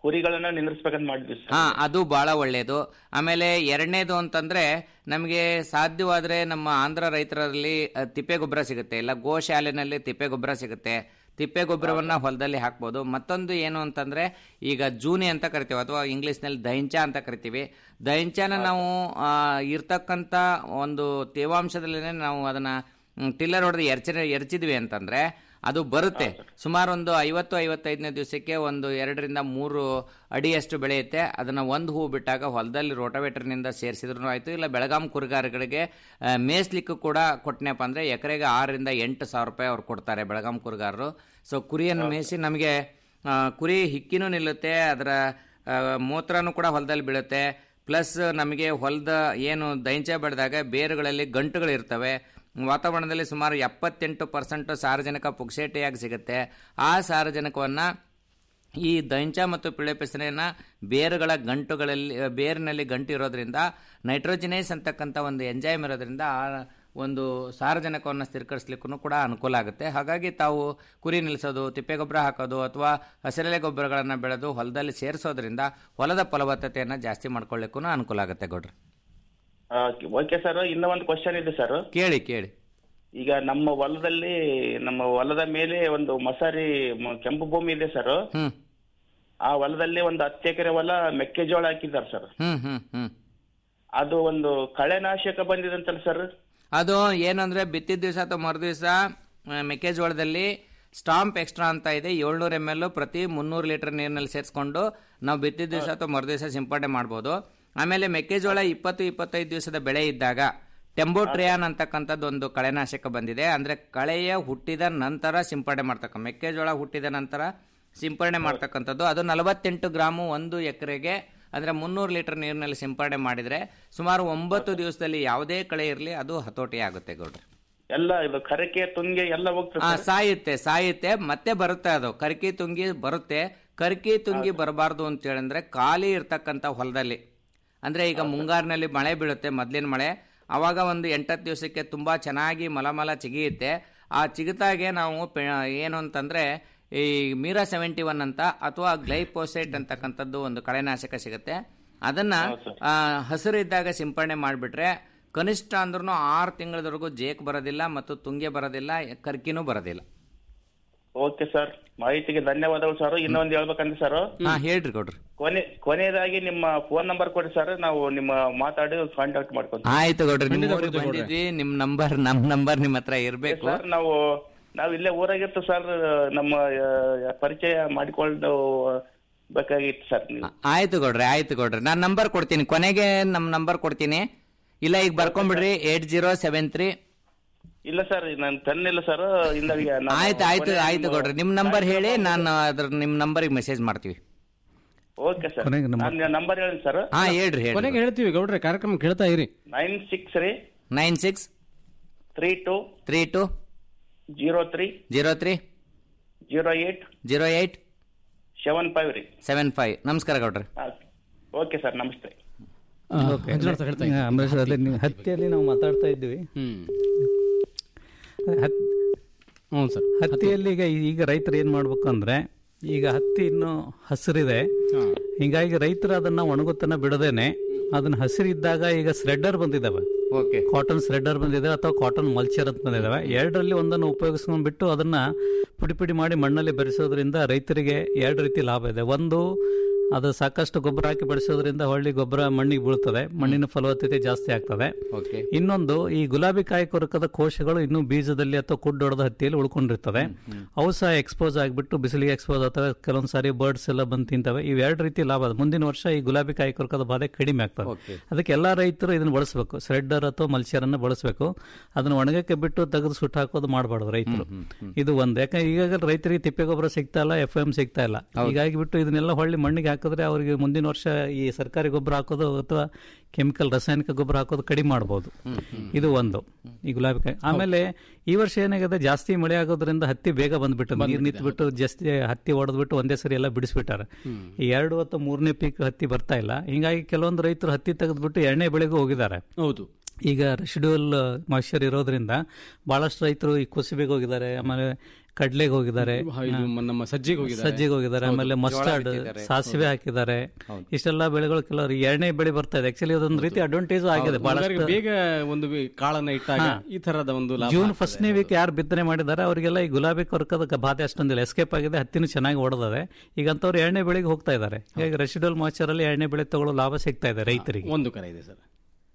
ಕುರಿಗಳನ್ನ ನಿಂದ್ರಿಸ್ಬೇಕಂತ ಮಾಡಿದ್ವಿ ಸರ್ ಹಾ ಅದು ಬಹಳ ಒಳ್ಳೆಯದು ಆಮೇಲೆ ಎರಡನೇದು ಅಂತಂದ್ರೆ ನಮಗೆ ಸಾಧ್ಯವಾದ್ರೆ ನಮ್ಮ ಆಂಧ್ರ ರೈತರಲ್ಲಿ ಅಹ್, ತಿಪ್ಪೆ ಗೊಬ್ಬರ ಸಿಗುತ್ತೆ ಇಲ್ಲ ಗೋಶಾಲೆನಲ್ಲಿ ತಿಪ್ಪೆ ಗೊಬ್ಬರ ಸಿಗುತ್ತೆ ತಿಪ್ಪೆ ಗೊಬ್ಬರವನ್ನ ಹೊಲದಲ್ಲಿ ಹಾಕ್ಬೋದು ಮತ್ತೊಂದು ಏನು ಅಂತಂದ್ರೆ ಈಗ ಜೂನಿ ಅಂತ ಕರಿತೀವಿ ಅಥವಾ ಇಂಗ್ಲಿಷ್ನಲ್ಲಿ ದೈಂಚ ಅಂತ ಕರಿತೀವಿ ದೈಂಚನ ನಾವು ಆ, ಇರ್ತಕ್ಕಂಥ ಒಂದು ತೇವಾಂಶದಲ್ಲೇ ನಾವು ಅದನ್ನ ಟಿಲ್ಲರ್ ಹೊಡೆದು ಎರ್ಚ ಎರ್ಚಿದ್ವಿ ಅಂತಂದ್ರೆ ಅದು ಬರುತ್ತೆ ಸುಮಾರು ಒಂದು ಐವತ್ತು ಐವತ್ತೈದನೇ ದಿವಸಕ್ಕೆ ಒಂದು ಎರಡರಿಂದ ಮೂರು ಅಡಿಯಷ್ಟು ಬೆಳೆಯುತ್ತೆ ಅದನ್ನ ಒಂದು ಹೂ ಬಿಟ್ಟಾಗ ಹೊಲದಲ್ಲಿ ರೋಟವೇಟರ್ನಿಂದ ಸೇರಿಸಿದ್ರು ಆಯ್ತು ಇಲ್ಲ ಬೆಳಗಾಂ ಕುರುಗಾರಗಳಿಗೆ ಆ, ಮೇಯ್ಸ್ಲಿಕ್ಕೂ ಕೂಡ ಕೊಟ್ಟನಪ್ಪ ಅಂದ್ರೆ ಎಕರೆಗೆ ಆರರಿಂದ ಎಂಟು ಸಾವಿರ ರೂಪಾಯಿ ಅವ್ರು ಕೊಡ್ತಾರೆ ಬೆಳಗಾಂ ಕುರುಗಾರರು ಸೊ ಕುರಿಯನ್ನು ಮೇಯಿಸಿ ನಮಗೆ ಆ, ಕುರಿ ಹಿಕ್ಕಿನೂ ನಿಲ್ಲುತ್ತೆ ಅದರ ಆ, ಮೂತ್ರನೂ ಕೂಡ ಹೊಲದಲ್ಲಿ ಬೀಳುತ್ತೆ ಪ್ಲಸ್ ನಮಗೆ ಹೊಲದ ಏನು ದೈಂಚ ಬೆಳೆದಾಗ ಬೇರುಗಳಲ್ಲಿ ಗಂಟುಗಳು ಇರ್ತವೆ ವಾತಾವರಣದಲ್ಲಿ ಸುಮಾರು ಎಪ್ಪತ್ತೆಂಟು ಪರ್ಸೆಂಟ್ ಸಾರಜನಕ ಪುಕ್ಸೇಟಿಯಾಗಿ ಸಿಗುತ್ತೆ ಆ ಸಾರಜನಕವನ್ನು ಈ ದೈಂಚ ಮತ್ತು ಪಿಳೆ ಪೆಸರಿನ ಬೇರುಗಳ ಗಂಟುಗಳಲ್ಲಿ ಬೇರಿನಲ್ಲಿ ಗಂಟು ಇರೋದ್ರಿಂದ ನೈಟ್ರೋಜಿನೇಸ್ ಅಂತಕ್ಕಂಥ ಒಂದು ಎಂಜೈಮ್ ಇರೋದ್ರಿಂದ ಆ ಒಂದು ಸಾರಜನಕವನ್ನು ಸ್ಥಿರಕರಿಸಲಿಕ್ಕೂ ಕೂಡ ಅನುಕೂಲ ಆಗುತ್ತೆ ಹಾಗಾಗಿ ತಾವು ಕುರಿ ನಿಲ್ಲಿಸೋದು ತಿಪ್ಪೆ ಗೊಬ್ಬರ ಹಾಕೋದು ಅಥವಾ ಹಸಿರೆಲೆ ಗೊಬ್ಬರಗಳನ್ನು ಬೆಳೆದು ಹೊಲದಲ್ಲಿ ಸೇರಿಸೋದ್ರಿಂದ ಹೊಲದ ಫಲವತ್ತತೆಯನ್ನು ಜಾಸ್ತಿ ಮಾಡ್ಕೊಳ್ಳಿಕ್ಕೂ ಅನುಕೂಲ ಆಗುತ್ತೆ ಗೌಡ್ರಿ ಓಕೆ ಸರ್ ಇನ್ನೂ ಒಂದು ಕ್ವಶನ್ ಇದೆ ಸರ್ ಕೇಳಿ ಕೇಳಿ ಈಗ ನಮ್ಮ ಹೊಲದಲ್ಲಿ ನಮ್ಮ ಹೊಲದ ಮೇಲೆ ಒಂದು ಮಸಾರಿ ಮ- ಕೆಂಪು ಭೂಮಿ ಇದೆ ಸರ್ ಹ್ಮ್ ಆ ಹೊಲದಲ್ಲಿ ಒಂದು ಹತ್ತು ಎಕರೆ ಹೊಲ ಮೆಕ್ಕೆಜೋಳ ಹಾಕಿದ್ದಾರೆ ಸರ್ ಹ್ಮ್ ಹ್ಮ್ ಹ್ಮ್ ಅದು ಒಂದು ಕಳೆನಾಶಕ ಬಂದಿದಂತಲ್ಲ ಸರ್ ಅದು ಏನಂದ್ರೆ ಬಿತ್ತಿದ ದಿವಸ ಅಥವಾ ಮರು ದಿವಸ ಮೆಕ್ಕೆಜೋಳದಲ್ಲಿ ಸ್ಟಾಂಪ್ ಎಕ್ಸ್ಟ್ರಾ ಅಂತ ಇದೆ ಏಳ್ನೂರ ಎಮ್ ಎಲ್ ಪ್ರತಿ ಮುನ್ನೂರು ಲೀಟರ್ ನೀರಿನಲ್ಲಿ ಸೇರಿಸ್ಕೊಂಡು ನಾವು ಬಿತ್ತಿದ ದಿವಸ ಅಥವಾ ಮರು ದಿವಸ ಸಿಂಪಡಣೆ ಮಾಡ್ಬೋದು ಆಮೇಲೆ ಮೆಕ್ಕೆಜೋಳ ಇಪ್ಪತ್ತು ಇಪ್ಪತ್ತೈದು ದಿವಸದ ಬೆಳೆ ಇದ್ದಾಗ ಟೆಂಬೋಟ್ರಿಯಾನ್ ಅಂತಕ್ಕಂಥದ್ದು ಒಂದು ಕಳೆನಾಶಕ ಬಂದಿದೆ ಅಂದ್ರೆ ಕಳೆಯ ಹುಟ್ಟಿದ ನಂತರ ಸಿಂಪಡಣೆ ಮಾಡ್ತಕ್ಕ ಮೆಕ್ಕೆಜೋಳ ಹುಟ್ಟಿದ ನಂತರ ಸಿಂಪಡಣೆ ಮಾಡ್ತಕ್ಕಂಥದ್ದು ಅದು ನಲವತ್ತೆಂಟು ಗ್ರಾಮು ಒಂದು ಎಕರೆಗೆ ಅಂದ್ರೆ ಮುನ್ನೂರು ಲೀಟರ್ ನೀರಿನಲ್ಲಿ ಸಿಂಪಡಣೆ ಮಾಡಿದ್ರೆ ಸುಮಾರು ಒಂಬತ್ತು ದಿವಸದಲ್ಲಿ ಯಾವುದೇ ಕಳೆ ಇರಲಿ ಅದು ಹತೋಟಿ ಆಗುತ್ತೆ ಗೌಡ್ರೆ ಎಲ್ಲ ಇದು ಕರಕೆ ತುಂಗೆ ಎಲ್ಲ ಹೋಗ್ತದೆ ಆ, ಸರ್ ಸಾಯುತ್ತೆ ಸಾಯುತ್ತೆ ಮತ್ತೆ ಬರುತ್ತೆ ಅದು ಕರ್ಕಿ ತುಂಗಿ ಬರುತ್ತೆ ಕರ್ಕಿ ತುಂಗಿ ಬರಬಾರ್ದು ಅಂತ ಹೇಳಿದ್ರೆ ಖಾಲಿ ಇರ್ತಕ್ಕಂಥ ಹೊಲದಲ್ಲಿ ಅಂದ್ರೆ ಈಗ ಮುಂಗಾರಿನಲ್ಲಿ ಮಳೆ ಬೀಳುತ್ತೆ ಮೊದ್ಲಿನ ಮಳೆ ಅವಾಗ ಒಂದು ಎಂಟತ್ತು ದಿವಸಕ್ಕೆ ತುಂಬಾ ಚೆನ್ನಾಗಿ ಮಲಮಲ ಚಿಗಿಯುತ್ತೆ ಆ ಚಿಗಿತಾಗೆ ನಾವು ಪೆ- ಏನು ಅಂತಂದ್ರೆ ಈ ಮೀರಾ ಸೆವೆಂಟಿ ಒನ್ ಅಂತ ಅಥವಾ ಗ್ಲೈಪೋಸೈಟ್ ಅಂತಕ್ಕಂಥದ್ದು ಒಂದು ಕಳೆನಾಶಕ ಸಿಗುತ್ತೆ ಅದನ್ನ ಆ, ಹಸಿರು ಇದ್ದಾಗ ಸಿಂಪಡಣೆ ಮಾಡಿಬಿಟ್ರೆ ಕನಿಷ್ಠ ಅಂದ್ರೂ ಆರು ತಿಂಗಳವರೆಗೂ ಜೇಕ್ ಬರೋದಿಲ್ಲ ಮತ್ತು ತುಂಗೆ ಬರೋದಿಲ್ಲ ಕರ್ಕಿನೂ ಬರೋದಿಲ್ಲ ಓಕೆ ಸರ್ ಮಾಹಿತಿಗೆ ಧನ್ಯವಾದಗಳು ಸರ್ ಇನ್ನೊಂದು ಹೇಳ್ಬೇಕಂದ್ರೆ ಸರ್ ಹಾ ಹೇಳ್ರಿ ಕೊಡ್ರಿ ಕೊನೆ ಕೊನೆಯದಾಗಿ ನಿಮ್ಮ ಫೋನ್ ನಂಬರ್ ಕೊಡಿ ಸರ್ ನಾವು ನಿಮ್ಮ ಮಾತಾಡಿ ಕಾಂಟ್ಯಾಕ್ಟ್ ಮಾಡ್ಕೊಂತೀವಿ ಆಯ್ತು ಗೌಡ್ರಿ ನಿಮ್ ಖಂಡಿತ ಊರಿಗೆ ಕೊಡ್ತೀವಿ ಗೌಡ್ರೆ. ಬಂದಿದ್ವಿ ನಿಮ್ ನಂಬರ್ ನಮ್ ನಂಬರ್ ನಿಮ್ ಹತ್ರ ಇರ್ಬೇಕು ಸರ್ ನಾವು ನಾವು ಇಲ್ಲೇ ಊರಾಗಿರ್ತೀವಿ ಸರ್ ನಮ್ಮ ಆ, ಪರಿಚಯ ಮಾಡಿಕೊಂಡು ಬೇಕಾಗಿತ್ತು ಸರ್ ನೀವು ಆಯ್ತು ಗೌಡ್ರಿ ಆಯ್ತು ಗೌಡ್ರಿ ನಾನ್ ನಂಬರ್ ಕೊಡ್ತೀನಿ ಕೊನೆಗೆ ನಮ್ ನಂಬರ್ ಕೊಡ್ತೀನಿ ಇಲ್ಲ ಈಗ ಬರ್ಕೊಂಬಿಡ್ರಿ ಏಟ್ ಜೀರೋ ಸೆವೆನ್ ತ್ರೀ ಇಲ್ಲ ಸರ್ ನಾನು ತನ್ನಿಲ್ಲ ಸರ್ ಹಿಂದಡಿಗೆ ನಾನು ಆಯ್ತು ಆಯ್ತು ಕೊನೆ ಆಯ್ತು ನಿಮ್ಮ- ಗೌಡ್ರಿ ನಿಮ್ ನಂಬರ್ ಹೇಳಿ ನಾನು ಅದ್ರ ನಿಮ್ ನಂಬರಿಗೆ ಮೆಸೇಜ್ ಮಾಡ್ತೀವಿ ಓಕೆ ಸರ್ ನಾನು ನಂಬರ್ ಹೇಳಿ ಸರ್ ಹಾ ಹೇಳ್ರಿ ಹೇಳ್ರಿ ಕೊನೆಗೆ ಹೇಳ್ತೀವಿ ಗೌಡ್ರೆ ಕಾರ್ಯಕ್ರಮ ಕೇಳ್ತಾ ಇರಿ ನೈನ್ ಸಿಕ್ಸ್ ರೀ nine six three two three two zero three zero three zero eight zero eight seven five ರೀ ಸೆವೆನ್ ಫೈವ್ ನಮಸ್ಕಾರ ಗೌಡ್ರಿ ಓಕೆ ಸರ್ ನಮಸ್ತೆ ಓಕೆ. ಹಾ, ಅಂಬರೀಷ್ ಅದೇ ನೀವು ಹತ್ತಿಯಲ್ಲಿ ನಾವು ಮಾತಾಡ್ತಾ ಇದ್ವಿ ಹತ್- ಹ್ಞೂ ಸರ್ ಹತ್ತಿಯಲ್ಲಿ ಈಗ ಈಗ ರೈತರು ಏನ್ ಮಾಡ್ಬೇಕು ಅಂದ್ರೆ ಈಗ ಹತ್ತಿ ಇನ್ನು ಹಸಿರಿದೆ ಹೀಗಾಗಿ ರೈತರು ಅದನ್ನ ಒಣಗುತ್ತನ ಬಿಡದೇನೆ ಅದನ್ನ ಹಸಿರಿದ್ದಾಗ ಈಗ ಸ್ರೆಡ್ಡರ್ ಬಂದಿದ್ದಾವೆ ಓಕೆ ಕಾಟನ್ ಸ್ರೆಡ್ಡರ್ ಬಂದಿದೆ ಅಥವಾ ಕಾಟನ್ ಮಲ್ಚರ್ ಅಂತ ಬಂದಿದ್ದಾವೆ ಎರಡರಲ್ಲಿ ಒಂದನ್ನು ಉಪಯೋಗಿಸ್ಕೊಂಡು ಬಿಟ್ಟು ಅದನ್ನ ಪುಡಿ ಪುಡಿ ಮಾಡಿ ಮಣ್ಣಲ್ಲಿ ಬೆರೆಸೋದ್ರಿಂದ ರೈತರಿಗೆ ಎರಡು ರೀತಿ ಲಾಭ ಇದೆ ಒಂದು ಅದು ಸಾಕಷ್ಟು ಗೊಬ್ಬರ ಹಾಕಿ ಬೆಳೆಸೋದ್ರಿಂದ ಹೊಳ್ಳಿ ಗೊಬ್ಬರ ಮಣ್ಣಿಗೆ ಬೀಳ್ತದೆ ಮಣ್ಣಿನ ಫಲವತ್ತತೆ ಜಾಸ್ತಿ ಆಗ್ತದೆ ಓಕೆ ಇನ್ನೊಂದು ಈ ಗುಲಾಬಿ ಕಾಯಿ ಕೊರಕದ ಕೋಶಗಳು ಇನ್ನೂ ಬೀಜದಲ್ಲಿ ಅಥವಾ ಕುಡ್ಡೊಡೆದ ಹತ್ತಿಯಲ್ಲಿ ಉಳ್ಕೊಂಡಿರ್ತವೆ ಅವು ಸಹ ಎಕ್ಸ್ಪೋಸ್ ಆಗಿಬಿಟ್ಟು ಬಿಸಿಲಿಗೆ ಎಕ್ಸ್ಪೋಸ್ ಆಗ್ತವೆ ಕೆಲವೊಂದು ಸಾರಿ ಬರ್ಡ್ಸ್ ಎಲ್ಲ ಬಂದು ತಿಂತವೆ ಇವೆರಡು ರೀತಿ ಲಾಭ ಅದ ಮುಂದಿನ ವರ್ಷ ಈ ಗುಲಾಬಿ ಕಾಯಿ ಕೊರಕದ ಬಾಧೆ ಕಡಿಮೆ ಆಗ್ತದೆ Okay. ಅದಕ್ಕೆ ಎಲ್ಲಾ ರೈತರು ಇದನ್ನ ಬಳಸಬೇಕು ಸ್ರೆಡ್ಡರ್ ಅಥವಾ ಮಲ್ಚರ್ ಅನ್ನ ಬಳಸಬೇಕು ಅದನ್ನ ಒಣಗಕ್ಕೆ ಬಿಟ್ಟು ತೆಗೆದು ಸುಟ್ಟು ಹಾಕೋದು ಮಾಡಬಾರ್ದು ರೈತರು ಇದು ಒಂದು ಯಾಕಂದ್ರೆ ಈಗಾಗಲೇ ರೈತರಿಗೆ ತಿಪ್ಪೆ ಗೊಬ್ಬರ ಸಿಗ್ತಾ ಇಲ್ಲ ಎಫ್ ಎಂ ಸಿಗ್ತಾ ಇಲ್ಲ ಹೀಗಾಗಿ ಬಿಟ್ಟು ಇದನ್ನೆಲ್ಲ ಹೊಳ್ಳಿ ಮಣ್ಣಿಗೆ ಹಾಕಿದ್ರೆ ಅವರಿಗೆ ಮುಂದಿನ ವರ್ಷ ಈ ಸರ್ಕಾರಿ ಗೊಬ್ಬರ ಹಾಕೋದು ಅಥವಾ ಕೆಮಿಕಲ್ ರಾಸಾಯನಿಕ ಗೊಬ್ಬರ ಹಾಕೋದು ಕಡಿಮೆ ಮಾಡಬಹುದು ಇದು ಒಂದು ಈ ಗುಲಾಬಿ ಕಾಯಿ ಆಮೇಲೆ ಈ ವರ್ಷ ಏನಾಗಿದೆ ಜಾಸ್ತಿ ಮಳೆ ಆಗೋದ್ರಿಂದ ಹತ್ತಿ ಬೇಗ ಬಂದ್ಬಿಟ್ಟು ನೀರು ನಿಂತ್ಬಿಟ್ಟು ಜಾಸ್ತಿ ಹತ್ತಿ ಹೊಡೆದ್ಬಿಟ್ಟು ಒಂದೇ ಸರಿ ಎಲ್ಲ ಬಿಡಿಸ್ಬಿಟ್ಟಾರೆ ಈ ಎರಡು ಅಥವಾ ಮೂರನೇ ಪೀಕ್ ಹತ್ತಿ ಬರ್ತಾ ಇಲ್ಲ ಹಿಂಗಾಗಿ ಕೆಲವೊಂದು ರೈತರು ಹತ್ತಿ ತೆಗೆದ್ಬಿಟ್ಟು ಎರಡನೇ ಬೆಳೆಗೂ ಹೋಗಿದ್ದಾರೆ ಹೌದು ಈಗ ರೆಸಿಡ್ಯೂಲ್ ಮಾಯಿಶ್ಚರ್ ಇರೋದ್ರಿಂದ ಬಹಳಷ್ಟು ರೈತರು ಈ ಕುಸಿಬಿಗೆ ಹೋಗಿದ್ದಾರೆ ಆಮೇಲೆ ಕಡ್ಲೆಗೆ ಹೋಗಿದ್ದಾರೆ ಹ, ಇದು ಮ- ನಮ್ಮ ಸಜ್ಜೆಗೆ ಹೋಗಿದ್ದಾರೆ. ಸಜ್ಜೆಗೆ ಹೋಗಿದ್ದಾರೆ ಹೌದು. ಆಮೇಲೆ ಜೋಳ ಮಸ್ಟರ್ಡ್ ಬಿತ್ತಿದ್ದಾರೆ. ಸಾಸಿವೆ ಹೌದು. ಹಾಕಿದ್ದಾರೆ ಹೌದು. ಇಷ್ಟೆಲ್ಲ ಬೆಳೆಗಳು ಕೆಲವರು ಎರಡನೇ ಬೆಳೆ ಬರ್ತಾ ಇದೆ ಆಕ್ಚುಲಿ ಅದೊಂದು ರೀತಿ ಅಡ್ವಾಂಟೇಜ್ ಆಗಿದೆ ಹೌದು. ಮುಂಗಾರಿಗೆ ಬಹಳಷ್ಟು ಬೇಗ ಒಂದು ವಿ- ಕಾಳನ್ನ ಇಟ್ಟಾಗ ಹಾ. ಈ ತರದ ಒಂದು ಲಾಭ ಜೂನ್ ಆಗ್ತದೆ. ಫಸ್ಟ್ನೇ ವೀಕ್ ಯಾರು ಬಿತ್ತನೆ ಮಾಡಿದ್ದಾರೆ ಅವರಿಗೆಲ್ಲ ಈ ಗುಲಾಬಿ ಕೊರಕದ ಕ- ಬಾಧೆ ಅಷ್ಟೊಂದಿಲ್ಲ ಎಸ್ಕೇಪ್ ಆಗಿದೆ ಹತ್ತಿನೂ ಚೆನ್ನಾಗಿ ಓಡದದೆ ಈಗ ಅಂತವ್ರು ಎರಡನೇ ಬೆಳೆಗೆ ಹೋಗ್ತಾ ಇದ್ದಾರೆ ಈಗ ರೆಸಿಡಲ್ ಮಾಯ್ಚರ್ ಅಲ್ಲಿ ಎರಡನೇ ಬೆಳೆ ತಗೊಳ್ಳೋ ಲಾಭ ಸಿಗ್ತಾ ಇದೆ ರೈತರಿಗೆ ಒಂದು ಕರೆ ಇದೆ ಸರ್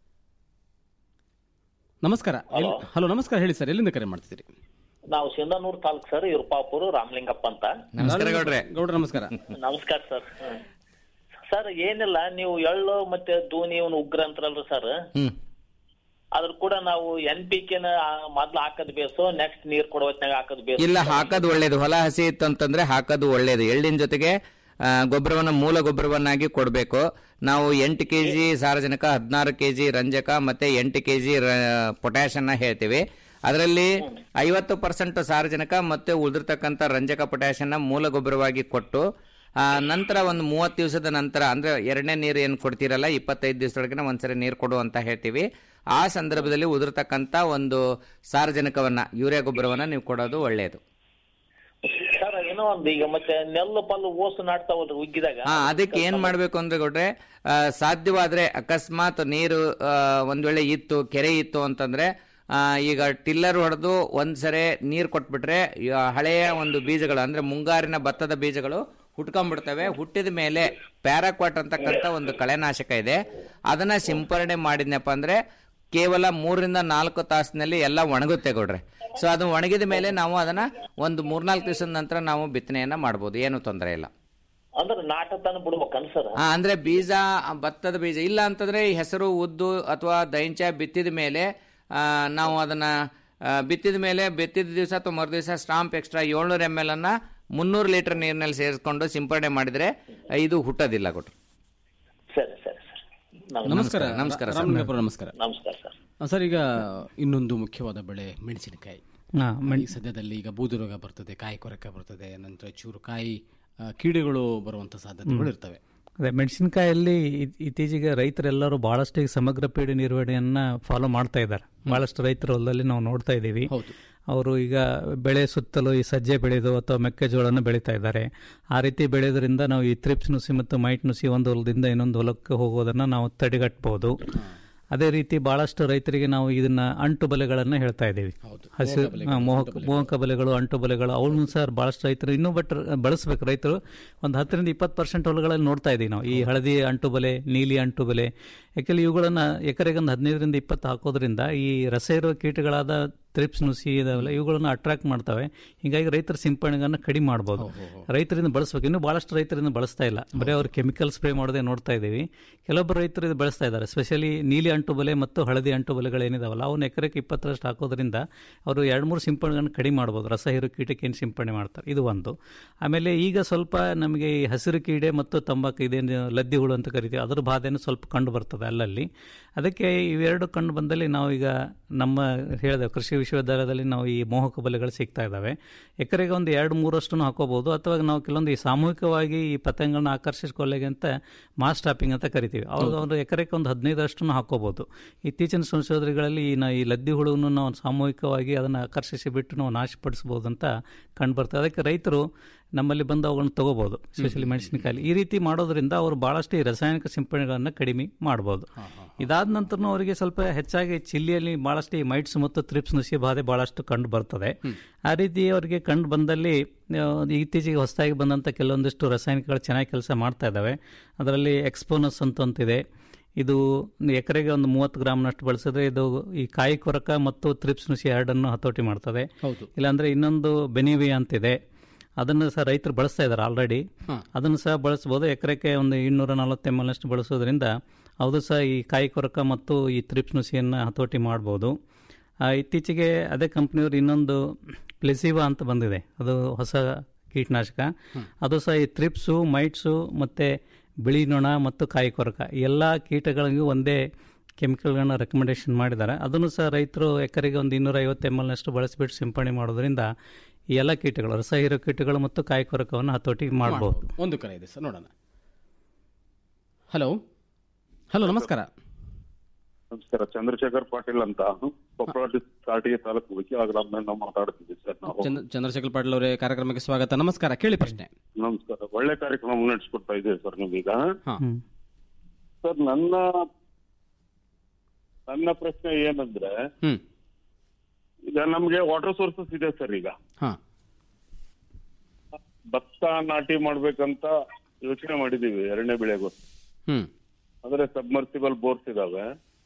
ನಮಸ್ಕಾರ ಎಲ್- ಹಲೋ ನಮಸ್ಕಾರ ಹೇಳಿ ಸರ್ ಎಲ್ಲಿಂದ ಕರೆ ಮಾಡ್ತಿದ್ದೀರಿ ನಾವು ಸಿಂಧನೂರು ತಾಲೂಕು ಸರ್ ಇರುಪಾಪುರ ರಾಮಲಿಂಗಪ್ಪ ಅಂತ ನಮಸ್ಕಾರ ಗೌಡ್ರೆ ಗೌಡ್ರೆ ನಮಸ್ಕಾರ ನಮಸ್ಕಾರ ಸರ್ ಸರ್ ಏನಿಲ್ಲ ನೀವು ಎಳ್ಳು ಮತ್ತೆ ದೂನಿ ಇವನು ಉಗ್ರ ಅಂತಾರಲ್ರಿ ಸರ್ ಅದ್ರ ಕೂಡ ನಾವು ಎನ್ ಪಿ ಕೆನ ಮೊದ್ಲು ಹಾಕದ್ ಬೇಸು ನೆಕ್ಸ್ಟ್ ನೀರ್ ಕೊಡೋ ಹೊತ್ನಾಗ ಹಾಕದ್ ಬೇಸು ಇಲ್ಲ ಹಾಕೋದು ಒಳ್ಳೇದು ಹೊಲ ಹಸಿ ಇತ್ತು ಅಂತಂದ್ರೆ ಹಾಕೋದು ಒಳ್ಳೇದು ಎಳ್ಳಿನ ಜೊತೆಗೆ ಆ, ಗೊಬ್ಬರವನ್ನ ಮೂಲ ಗೊಬ್ಬರವನ್ನಾಗಿ ಕೊಡಬೇಕು ನಾವು ಎಂಟು ಕೆ ಜಿ ಸಾರಜನಕ ಹದಿನಾರು ಕೆ ಜಿ ರಂಜಕ ಮತ್ತೆ ಎಂಟು ಕೆ ಜಿ ಪೊಟ್ಯಾಶ್ ಅನ್ನ ಹೇಳ್ತೀವಿ ಅದರಲ್ಲಿ ಐವತ್ತು ಪರ್ಸೆಂಟ್ ಸಾರಜನಕ ಮತ್ತೆ ಉಳಿದಿರ್ತಕ್ಕಂಥ ರಂಜಕ ಪೊಟ್ಯಾಶ್ ಅನ್ನ ಮೂಲ ಗೊಬ್ಬರವಾಗಿ ಕೊಟ್ಟು ಆ, ನಂತರ ಒಂದು ಮೂವತ್ತು ದಿವಸದ ನಂತರ ಅಂದ್ರೆ ಎರಡನೇ ನೀರು ಏನು ಕೊಡ್ತೀರಲ್ಲ ಇಪ್ಪತ್ತೈದು ದಿವಸದೊಳಗಿನ ಒಂದ್ಸರಿ ನೀರು ಕೊಡು ಅಂತ ಹೇಳ್ತೀವಿ ಆ ಸಂದರ್ಭದಲ್ಲಿ ಉದುರ್ತಕ್ಕಂಥ ಒಂದು ಸಾರಜನಕವನ್ನ ಯೂರಿಯಾ ಗೊಬ್ಬರವನ್ನ ನೀವು ಕೊಡೋದು ಒಳ್ಳೆಯದು ಸರ್ ಏನೋ ಒಂದು ಈಗ ಮತ್ತೆ ನೆಲ್ಲು ಪಲ್ಲು ಓಸು ನಾಡ್ತಾವಲ್ರಿ ಉಗ್ಗಿದಾಗ ಹಾ ಅದಕ್ಕೆ ಏನ್ ಮಾಡ್ಬೇಕು ಅಂದ್ರೆ ಕೊಟ್ರೆ ಸಾಧ್ಯವಾದ್ರೆ ಅಕಸ್ಮಾತ್ ನೀರು ಆ, ಒಂದ್ ವೇಳೆ ಇತ್ತು ಕೆರೆ ಇತ್ತು ಅಂತಂದ್ರೆ ಆ, ಈಗ ಟಿಲ್ಲರ್ ಹೊಡೆದು ಒಂದ್ಸರಿ ನೀರು ಕೊಟ್ಬಿಟ್ರೆ ಈ ಹಳೆಯ ಒಂದು ಬೀಜಗಳು ಅಂದ್ರೆ ಮುಂಗಾರಿನ ಭತ್ತದ ಬೀಜಗಳು ಹುಟ್ಕೊಂಡ್ಬಿಡ್ತವೆ ಹುಟ್ಟಿದ ಮೇಲೆ ಪ್ಯಾರಾಕ್ವಾಟ್ ಅಂತಕ್ಕಂಥ ಒಂದು ಕಳೆನಾಶಕ ಇದೆ ಅದನ್ನ ಸಿಂಪರಣೆ ಮಾಡಿದ್ನಪ್ಪ ಅಂದ್ರೆ ಕೇವಲ ಮೂರರಿಂದ ನಾಲ್ಕು ತಾಸಿನಲ್ಲಿ ಎಲ್ಲ ಒಣಗುತ್ತೆ ಕೊಡ್ರೆ ಸೊ ಅದು ಒಣಗಿದ ಮೇಲೆ ನಾವು ಅದನ್ನ ಒಂದು ಮೂರ್ನಾಲ್ಕು ದಿವಸದ ನಂತರ ನಾವು ಬಿತ್ತನೆಯನ್ನ ಮಾಡ್ಬೋದು ಏನು ತೊಂದರೆ ಇಲ್ಲ ಅಂದ್ರೆ ನಾಟತನ ಬಿಡ್ಬೇಕನ್ ಸರ್ ಆ, ಅಂದ್ರೆ ಬೀಜ ಆ, ಭತ್ತದ ಬೀಜ ಇಲ್ಲ ಅಂತಂದ್ರೆ ಈ ಹೆಸರು ಉದ್ದು ಅಥವಾ ದೈಂಚ ಬಿತ್ತಿದ ಮೇಲೆ ಆ, ನಾವು ಅದನ್ನ ಆ, ಬಿತ್ತಿದ ಮೇಲೆ ಬಿತ್ತಿದ ದಿವಸ ಅಥವಾ ಮರು ದಿವಸ ಸ್ಟಾಂಪ್ ಎಕ್ಸ್ಟ್ರಾ ಏಳ್ನೂರ ಎಮ್ ಎಲ್ ಅನ್ನ ಮುನ್ನೂರು ಲೀಟರ್ ನೀರಿನಲ್ಲಿ ಸೇರಿಸ್ಕೊಂಡು ಸಿಂಪಡಣೆ ಮಾಡಿದ್ರೆ ಆ, ಇದು ಹುಟ್ಟೋದಿಲ್ಲ ಕೊಟ್ರು ಸರಿ ಸರಿ ಸರ್ ನಮಸ್ಕಾರ ನಮಸ್ಕಾರ ಸರ್. ರಾಮಲಿಂಗಪುರ ನಮಸ್ಕಾರ ನಮಸ್ಕಾರ ಸರ್ ಆ, ಸರ್ ಈಗ ಇನ್ನೊಂದು ಮುಖ್ಯವಾದ ಬೆಳೆ ಮೆಣಸಿನಕಾಯಿ ಹಾ, ಮೆಣ್- ಈ ಸದ್ಯದಲ್ಲಿ ಈಗ ಬೂದು ರೋಗ ಬರ್ತದೆ ಕಾಯಿ ಕೊರಕ ಬರ್ತದೆ ನಂತರ ಚೂರು ಕಾಯಿ ಆ, ಕೀಡೆಗಳು ಬರುವಂತ ಸಾಧ್ಯತೆಗಳು ಇರ್ತವೆ ಅದೇ ಮೆಣಸಿನಕಾಯಲ್ಲಿ ಇ- ಇತ್ತೀಚೆಗೆ ರೈತರೆಲ್ಲರೂ ಬಹಳಷ್ಟು ಈಗ ಸಮಗ್ರ ಪೀಡೆ ನಿರ್ವಹಣೆಯನ್ನ ಫಾಲೋ ಮಾಡ್ತಾ ಇದ್ದಾರೆ ಬಹಳಷ್ಟು ರೈತರ ಹೊಲದಲ್ಲಿ ನಾವು ನೋಡ್ತಾ ಇದ್ದೀವಿ ಅವರು ಈಗ ಬೆಳೆ ಸುತ್ತಲೂ ಈ ಸಜ್ಜೆ ಬೆಳೆದು ಅಥವಾ ಮೆಕ್ಕೆಜೋಳನ ಬೆಳೀತಾ ಇದ್ದಾರೆ ಆ ರೀತಿ ಬೆಳೆಯೋದ್ರಿಂದ ನಾವು ಈ ತ್ರಿಪ್ಸ್ ನುಸಿ ಮತ್ತು ಮೈಟ್ ನುಸಿ ಒಂದು ಹೊಲದಿಂದ ಇನ್ನೊಂದು ಹೊಲಕ್ಕೆ ಹೋಗೋದನ್ನ ನಾವು ತಡೆಗಟ್ಟಬಹುದು ಅದೇ ರೀತಿ ಬಹಳಷ್ಟು ರೈತರಿಗೆ ನಾವು ಇದನ್ನ ಅಂಟು ಬಲೆಗಳನ್ನ ಹೇಳ್ತಾ ಇದ್ದೀವಿ ಹಸಿ ಹಾ, ಮೋಹಕ ಮೋಹಕ ಬಲೆಗಳು ಅಂಟು ಬಲೆಗಳು ಅವನು ಸಹ ಬಹಳಷ್ಟು ರೈತರು ಇನ್ನೂ ಬಟ್ ಬಳಸಬೇಕು ರೈತರು ಒಂದು ಹತ್ತರಿಂದ ಇಪ್ಪತ್ತು ಪರ್ಸೆಂಟ್ ಹೊಲಗಳಲ್ಲಿ ನೋಡ್ತಾ ಇದ್ದೀವಿ ನಾವು ಈ ಹಳದಿ ಅಂಟು ಬಲೆ ನೀಲಿ ಅಂಟು ಬಲೆ ಯಾಕೆಂದ್ರೆ ಇವುಗಳನ್ನ ಎಕರೆಗೆ ಒಂದು ಹದಿನೈದರಿಂದ ಇಪ್ಪತ್ತು ಹಾಕೋದ್ರಿಂದ ಈ ರಸ ಇರುವ ಕೀಟಗಳಾದ ತ್ರಿಪ್ಸ್ ನುಸಿ ಇದಾವಲ್ಲ ಇವುಗಳನ್ನ ಅಟ್ರಾಕ್ಟ್ ಮಾಡ್ತವೆ ಹೀಗಾಗಿ ರೈತರ ಸಿಂಪಡಣೆಗಳನ್ನ ಕಡಿಮೆ ಮಾಡ್ಬೋದು ರೈತರಿಂದ ಬಳಸಬೇಕು ಇನ್ನೂ ಬಹಳಷ್ಟು ರೈತರಿಂದ ಬಳಸ್ತಾ ಇಲ್ಲ ಬರೀ ಅವ್ರು ಕೆಮಿಕಲ್ ಸ್ಪ್ರೇ ಮಾಡೋದೇ ನೋಡ್ತಾ ಇದ್ದೀವಿ ಕೆಲವೊಬ್ಬರು ರೈತರು ಇದು ಬಳಸ್ತಾ ಇದ್ದಾರೆ ಸ್ಪೆಷಲಿ ನೀಲಿ ಅಂಟು ಬಲೆ ಮತ್ತು ಹಳದಿ ಅಂಟು ಬಲೆಗಳೇನಿದಾವಲ್ಲ ಅವನ್ನ ಎಕರೆಗೆ ಇಪ್ಪತ್ತರಷ್ಟು ಹಾಕೋದ್ರಿಂದ ಅವರು ಎರಡು ಮೂರು ಸಿಂಪಡಣೆಗಳನ್ನ ಕಡಿಮೆ ಮಾಡ್ಬೋದು ರಸ ಹೀರೋ ಕೀಟಕ್ಕೆ ಏನು ಸಿಂಪಡಣೆ ಮಾಡ್ತಾರೆ ಇದು ಒಂದು ಆಮೇಲೆ ಈಗ ಸ್ವಲ್ಪ ನಮಗೆ ಈ ಹಸಿರು ಕೀಡೆ ಮತ್ತು ತಂಬಾಕು ಇದೇನು ಲದ್ದಿ ಹುಳು ಅಂತ ಕರಿತೀವಿ ಅದ್ರ ಬಾಧೆನೂ ಸ್ವಲ್ಪ ಕಂಡು ಬರ್ತದೆ ಅಲ್ಲಲ್ಲಿ ಅದಕ್ಕೆ ಇವೆರಡು ಕಂಡು ಬಂದಲ್ಲಿ ನಾವು ಈಗ ನಮ್ಮ ಹೇಳಿದೆ ಕೃಷಿ ವಿಶ್ವವಿದ್ಯಾಲಯದಲ್ಲಿ ನಾವು ಈ ಮೋಹಕ ಬಲೆಗಳು ಸಿಗ್ತಾ ಇದ್ದಾವೆ ಎಕರೆಗೆ ಒಂದು ಎರಡು ಮೂರಷ್ಟು ಹಾಕೋಬಹುದು ಅಥವಾ ನಾವು ಕೆಲವೊಂದು ಈ ಸಾಮೂಹಿಕವಾಗಿ ಈ ಪತಂಗಗಳನ್ನ ಆಕರ್ಷಿಸಿಕೊಳ್ಳಿಗೆ ಅಂತ ಮಾಸ್ ಟ್ರಾಪಿಂಗ್ ಅಂತ ಕರಿತೀವಿ ಅವಾಗ ಒಂದು ಎಕರೆಗೆ ಒಂದು ಹದಿನೈದರಷ್ಟು ಹಾಕೋಬಹುದು ಇತ್ತೀಚಿನ ಸಂಶೋಧನೆಗಳಲ್ಲಿ ಈ ನಾ- ಈ ಲದ್ದಿ ಹುಳುವನ್ನು ನಾವು ಸಾಮೂಹಿಕವಾಗಿ ಅದನ್ನು ಆಕರ್ಷಿಸಿ ಬಿಟ್ಟು ನಾವು ನಾಶಪಡಿಸಬಹುದು ಅಂತ ಕಂಡು ಬರ್ತದೆ ಅದಕ್ಕೆ ರೈತರು ನಮ್ಮಲ್ಲಿ ಬಂದು ಅವುಗಳನ್ನ ತಗೋಬಹುದು ಸ್ಪೆಷಲಿ ಮೆಣಸಿನಕಾಯಿ ಈ ರೀತಿ ಮಾಡೋದ್ರಿಂದ ಅವರು ಬಹಳಷ್ಟು ಈ ರಾಸಾಯನಿಕ ಸಿಂಪಡಣೆಗಳನ್ನು ಕಡಿಮೆ ಮಾಡಬಹುದು ಇದಾದ ನಂತರ ಅವರಿಗೆ ಸ್ವಲ್ಪ ಹೆಚ್ಚಾಗಿ ಚಿಲ್ಲಿಯಲ್ಲಿ ಬಹಳಷ್ಟು ಈ ಮೈಟ್ಸ್ ಮತ್ತು ತ್ರಿಪ್ಸ್ ನುಸಿ ಬಾಧೆ ಬಹಳಷ್ಟು ಕಂಡು ಬರ್ತದೆ ಆ ರೀತಿ ಅವರಿಗೆ ಕಂಡು ಬಂದಲ್ಲಿ ಆ, ಇತ್ತೀಚೆಗೆ ಹೊಸದಾಗಿ ಬಂದಂಥ ಕೆಲವೊಂದಿಷ್ಟು ರಾಸಾಯನಿಕಗಳು ಚೆನ್ನಾಗಿ ಕೆಲಸ ಮಾಡ್ತಾ ಇದ್ದಾವೆ ಅದರಲ್ಲಿ ಎಕ್ಸ್ಪೋನಸ್ ಅಂತ ಅಂತಿದೆ ಇದು ಎಕರೆಗೆ ಒಂದು ಮೂವತ್ತು ಗ್ರಾಮ್ನಷ್ಟು ಬಳಸಿದ್ರೆ ಇದು ಈ ಕಾಯಿ ಕೊರಕ ಮತ್ತು ತ್ರಿಪ್ಸ್ ನುಸಿ ಎರಡನ್ನು ಹತೋಟಿ ಮಾಡ್ತದೆ ಹೌದು. ಇಲ್ಲಾಂದ್ರೆ ಇನ್ನೊಂದು ಬೆನಿವಿ ಅಂತಿದೆ ಅದನ್ನು ಸಹ ರೈತರು ಬಳಸ್ತಾ ಇದ್ದಾರೆ ಆಲ್ರೆಡಿ ಅದನ್ನು ಸಹ ಬಳಸ್ಬೋದು ಎಕರೆಗೆ ಒಂದು ಇನ್ನೂರ ನಲವತ್ತು ಎಮ್ ಎಲ್ನಷ್ಟು ಬಳಸೋದ್ರಿಂದ ಅದು ಸಹ ಈ ಕಾಯಿ ಕೊರಕ ಮತ್ತು ಈ ತ್ರಿಪ್ಸ್ ನುಸಿಯನ್ನು ಹತೋಟಿ ಮಾಡ್ಬೋದು ಆ, ಇತ್ತೀಚೆಗೆ ಅದೇ ಕಂಪ್ನಿಯವರು ಇನ್ನೊಂದು ಪ್ಲೆಸಿವಾ ಅಂತ ಬಂದಿದೆ ಅದು ಹೊಸ ಕೀಟನಾಶಕ ಅದು ಸಹ ಈ ತ್ರಿಪ್ಸು ಮೈಟ್ಸು ಮತ್ತು ಬಿಳಿ ನೊಣ ಮತ್ತು ಕಾಯಿ ಕೊರಕ ಈ ಎಲ್ಲ ಕೀಟಗಳಿಗೂ ಒಂದೇ ಕೆಮಿಕಲ್ಗಳನ್ನ ರೆಕಮೆಂಡೇಶನ್ ಮಾಡಿದ್ದಾರೆ ಅದನ್ನು ಸಹ ರೈತರು ಎಕರೆಗೆ ಒಂದು ಇನ್ನೂರ ಐವತ್ತು ಎಮ್ ಎಲ್ನಷ್ಟು ಬಳಸಿಬಿಟ್ಟು ಸಿಂಪಡಣೆ ಮಾಡೋದ್ರಿಂದ ಈ ಎಲ್ಲ ಕೀಟಗಳು ರಸ ಹೀರೋ ಕೀಟಗಳು ಮತ್ತು ಕಾಯಿ ಕೊರಕವನ್ನು ಹತೋಟಿ ಮಾಡಬಹುದು ಒಂದು ಕರೆ ಇದೆ ಸರ್ ನೋಡೋಣ ಹಲೋ ಹಲೋ ನಮಸ್ಕಾರ ನಮಸ್ಕಾರ ಚಂದ್ರಶೇಖರ್ ಪಾಟೀಲ್ ಅಂತ ಕೊಪ್ಪಳ ಡಿಸ್ಟ್ರಿಕ್ಟ್ ಕಾಟಿಗೆ ತಾಲೂಕು ವಿಕಿಲ ಗ್ರಾಮದಿಂದ ಮಾತಾಡ್ತಿದ್ದೀವಿ ಸರ್ ನಾವು ಚಂದ್ರ ಚಂದ್ರಶೇಖರ್ ಪಾಟೀಲ್ ಅವರೇ ಕಾರ್ಯಕ್ರಮಕ್ಕೆ ಸ್ವಾಗತ ನಮಸ್ಕಾರ ಕೇಳಿ ಪ್ರಶ್ನೆ ನಮಸ್ಕಾರ ಒಳ್ಳೆ ಕಾರ್ಯಕ್ರಮ ಮುನ್ನಡೆಸ್ಕೊಡ್ತಾ ಇದ್ದೀವಿ ಸರ್ ನೀವೀಗ ಹಾ. ಸರ್ ನನ್ನ ನನ್ನ ಪ್ರಶ್ನೆ ಏನಂದ್ರೆ ಹ್ಮ್ ಈಗ ನಮ್ಗೆ ವಾಟರ್ ಸೋರ್ಸಸ್ ಇದೆ ಸರ್ ಈಗ ಹಾ. ಭತ್ತ ನಾಟಿ ಮಾಡ್ಬೇಕಂತ ಯೋಚನೆ ಮಾಡಿದೀವಿ ಎರಡನೇ ಬೆಳೆಗೂ ಹ್ಮ್ ಅಂದ್ರೆ ಸಬ್ಮರ್ಸಿಬಲ್ ಬೋರ್ಸ್ ಇದಾವೆ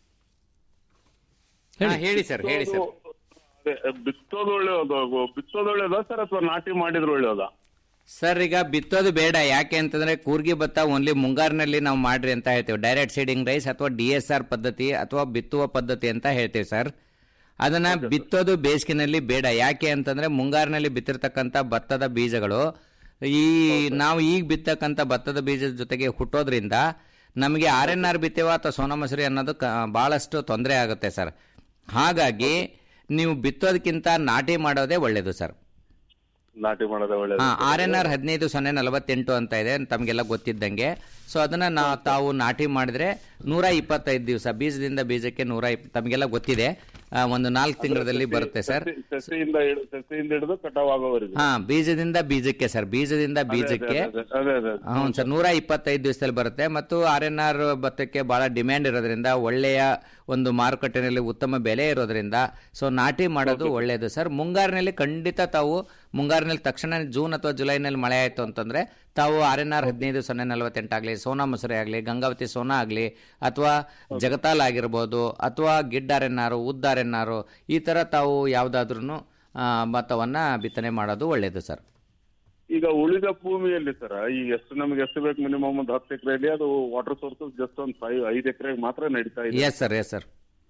ಹಾ, ಹೇಳಿ ಸರ್ ಹೇಳಿ ಸರ್ ಅದೇ, ಬಿತ್ತೋದು ಒಳ್ಳೇದು ಬಿತ್ತೋದು ಒಳ್ಳೇದಾ ಸರ್ ಅಥವಾ ನಾಟಿ ಮಾಡಿದ್ರೆ ಒಳ್ಳೇದಾ ಸರ್ ಈಗ ಬಿತ್ತೋದು ಬೇಡ ಯಾಕೆ ಅಂತಂದ್ರೆ ಕೂರ್ಗಿ ಭತ್ತ ಓನ್ಲಿ ಮುಂಗಾರಿನಲ್ಲಿ ನಾವು ಮಾಡ್ರಿ ಅಂತ ಹೇಳ್ತೇವೆ ಡೈರೆಕ್ಟ್ ಸೀಡಿಂಗ್ ರೈಸ್ ಅಥವಾ ಡಿ ಎಸ್ ಆರ್ ಪದ್ಧತಿ ಅಥವಾ ಬಿತ್ತುವ ಪದ್ಧತಿ ಅಂತ ಹೇಳ್ತೇವೆ ಸರ್ ಅದನ್ನ ಬಿತ್ತೋದು ಬೇಸಿಗೆನಲ್ಲಿ ಬೇಡ ಯಾಕೆ ಅಂತಂದ್ರೆ ಮುಂಗಾರಿನಲ್ಲಿ ಬಿತ್ತಿರ್ತಕ್ಕಂಥ ಭತ್ತದ ಬೀಜಗಳು ಈ ನಾವು ಈಗ ಬಿತ್ತಕ್ಕಂಥ ಭತ್ತದ ಬೀಜದ ಜೊತೆಗೆ ಹುಟ್ಟೋದ್ರಿಂದ ನಮಗೆ ಆರ್ ಎನ್ ಆರ್ ಬಿತ್ತೇವ ಅಥವಾ ಸೋನಾ ಮಸೂರಿ ಅನ್ನೋದು ಕ- ಬಹಳಷ್ಟು ತೊಂದರೆ ಆಗುತ್ತೆ ಸರ್ ಹಾಗಾಗಿ ನೀವು ಬಿತ್ತೋದಕ್ಕಿಂತ ನಾಟಿ ಮಾಡೋದೇ ಒಳ್ಳೇದು ಸರ್ ನಾಟಿ ಮಾಡೋದೇ ಒಳ್ಳೇದು ಆರ್ ಎನ್ ಆರ್ ಹದಿನೈದು ಸೊನ್ನೆ ನಲವತ್ತೆಂಟು ಅಂತ ಇದೆ ತಮಗೆಲ್ಲ ಗೊತ್ತಿದ್ದಂಗೆ ಸೊ ಅದನ್ನ ನಾ ತಾವು ನಾಟಿ ಮಾಡಿದ್ರೆ ನೂರ ಇಪ್ಪತ್ತೈದು ದಿವಸ ಬೀಜದಿಂದ ಬೀಜಕ್ಕೆ ನೂರ ಇಪ್ ತಮಗೆಲ್ಲ ಗೊತ್ತಿದೆ ಆ, ಒಂದು ನಾಲ್ಕು ತಿಂಗಳಲ್ಲಿ ಬರುತ್ತೆ ಸರ್ ಸಸಿ- ಸಸಿಯಿಂದ ಹಿಡ್- ಸಸಿಯಿಂದ ಹಿಡಿದು ಕಟಾವ್ ಆಗೋವರೆಗೆ ಹಾ ಬೀಜದಿಂದ ಬೀಜಕ್ಕೆ ಸರ್ ಬೀಜದಿಂದ ಬೀಜಕ್ಕೆ ಅದೇ, ಅದೇ, ಅದೇ. ಹೌದು ಸರ್ ನೂರ ಇಪ್ಪತ್ತೈದು ದಿವಸದಲ್ಲಿ ಬರುತ್ತೆ ಮತ್ತು ಆರ್ ಎನ್ ಆರ್ ಭತ್ತಕ್ಕೆ ಬಹಳ ಡಿಮ್ಯಾಂಡ್ ಇರೋದ್ರಿಂದ ಒಳ್ಳೆಯ ಒಂದು ಮಾರುಕಟ್ಟೆನಲ್ಲಿ ಉತ್ತಮ ಬೆಲೆ ಇರೋದ್ರಿಂದ ಸೊ ನಾಟಿ ಮಾಡೋದು ಒಳ್ಳೆಯದು ಸರ್ ಮುಂಗಾರಿನಲ್ಲಿ ಖಂಡಿತ ತಾವು ಮುಂಗಾರಿನಲ್ಲಿ ತಕ್ಷಣ ಜೂನ್ ಅಥವಾ ಜುಲೈನಲ್ಲಿ ಮಳೆ ಆಯಿತು ಅಂತಂದ್ರೆ ತಾವು ಆರ್ ಎನ್ ಆರ್ ಹದಿನೈದು ಸೊನ್ನೆ ನಲವತ್ತೆಂಟಾಗಲಿ ಸೋನಾ ಮಸೂರಿ ಆಗಲಿ ಗಂಗಾವತಿ ಸೋನಾ ಆಗಲಿ ಅಥವಾ ಜಗತಾಲ್ ಆಗಿರ್ಬೋದು ಅಥವಾ ಗಿಡ್ ಆರ್ ಎನ್ ಆರ್ ಉದ್ದ ಆರ್ ಎನ್ ಆರ್ ಈ ಥರ ತಾವು ಯಾವುದಾದ್ರೂ ಭತ್ತವನ್ನು ಬಿತ್ತನೆ ಮಾಡೋದು ಒಳ್ಳೆಯದು ಸರ್ ಈಗ ಉಳಿದ ಭೂಮಿಯಲ್ಲಿ ಸರ್ ಈಗ ಎಷ್ಟು ನಮ್ಗೆ ಎಷ್ಟು ಬೇಕು ಮಿನಿಮಮ್ ಒಂದು ಹತ್ತು ಎಕರೆಯಲ್ಲಿ ಅದು ವಾಟರ್ ಸೋರ್ಸಸ್ ಜಸ್ಟ್ ಒಂದು ಫೈವ್ ಐದು ಎಕರೆಗೆ ಮಾತ್ರ ನಡೀತಾ ಇದೆ ಎಸ್ ಸರ್ ಎಸ್ ಸರ್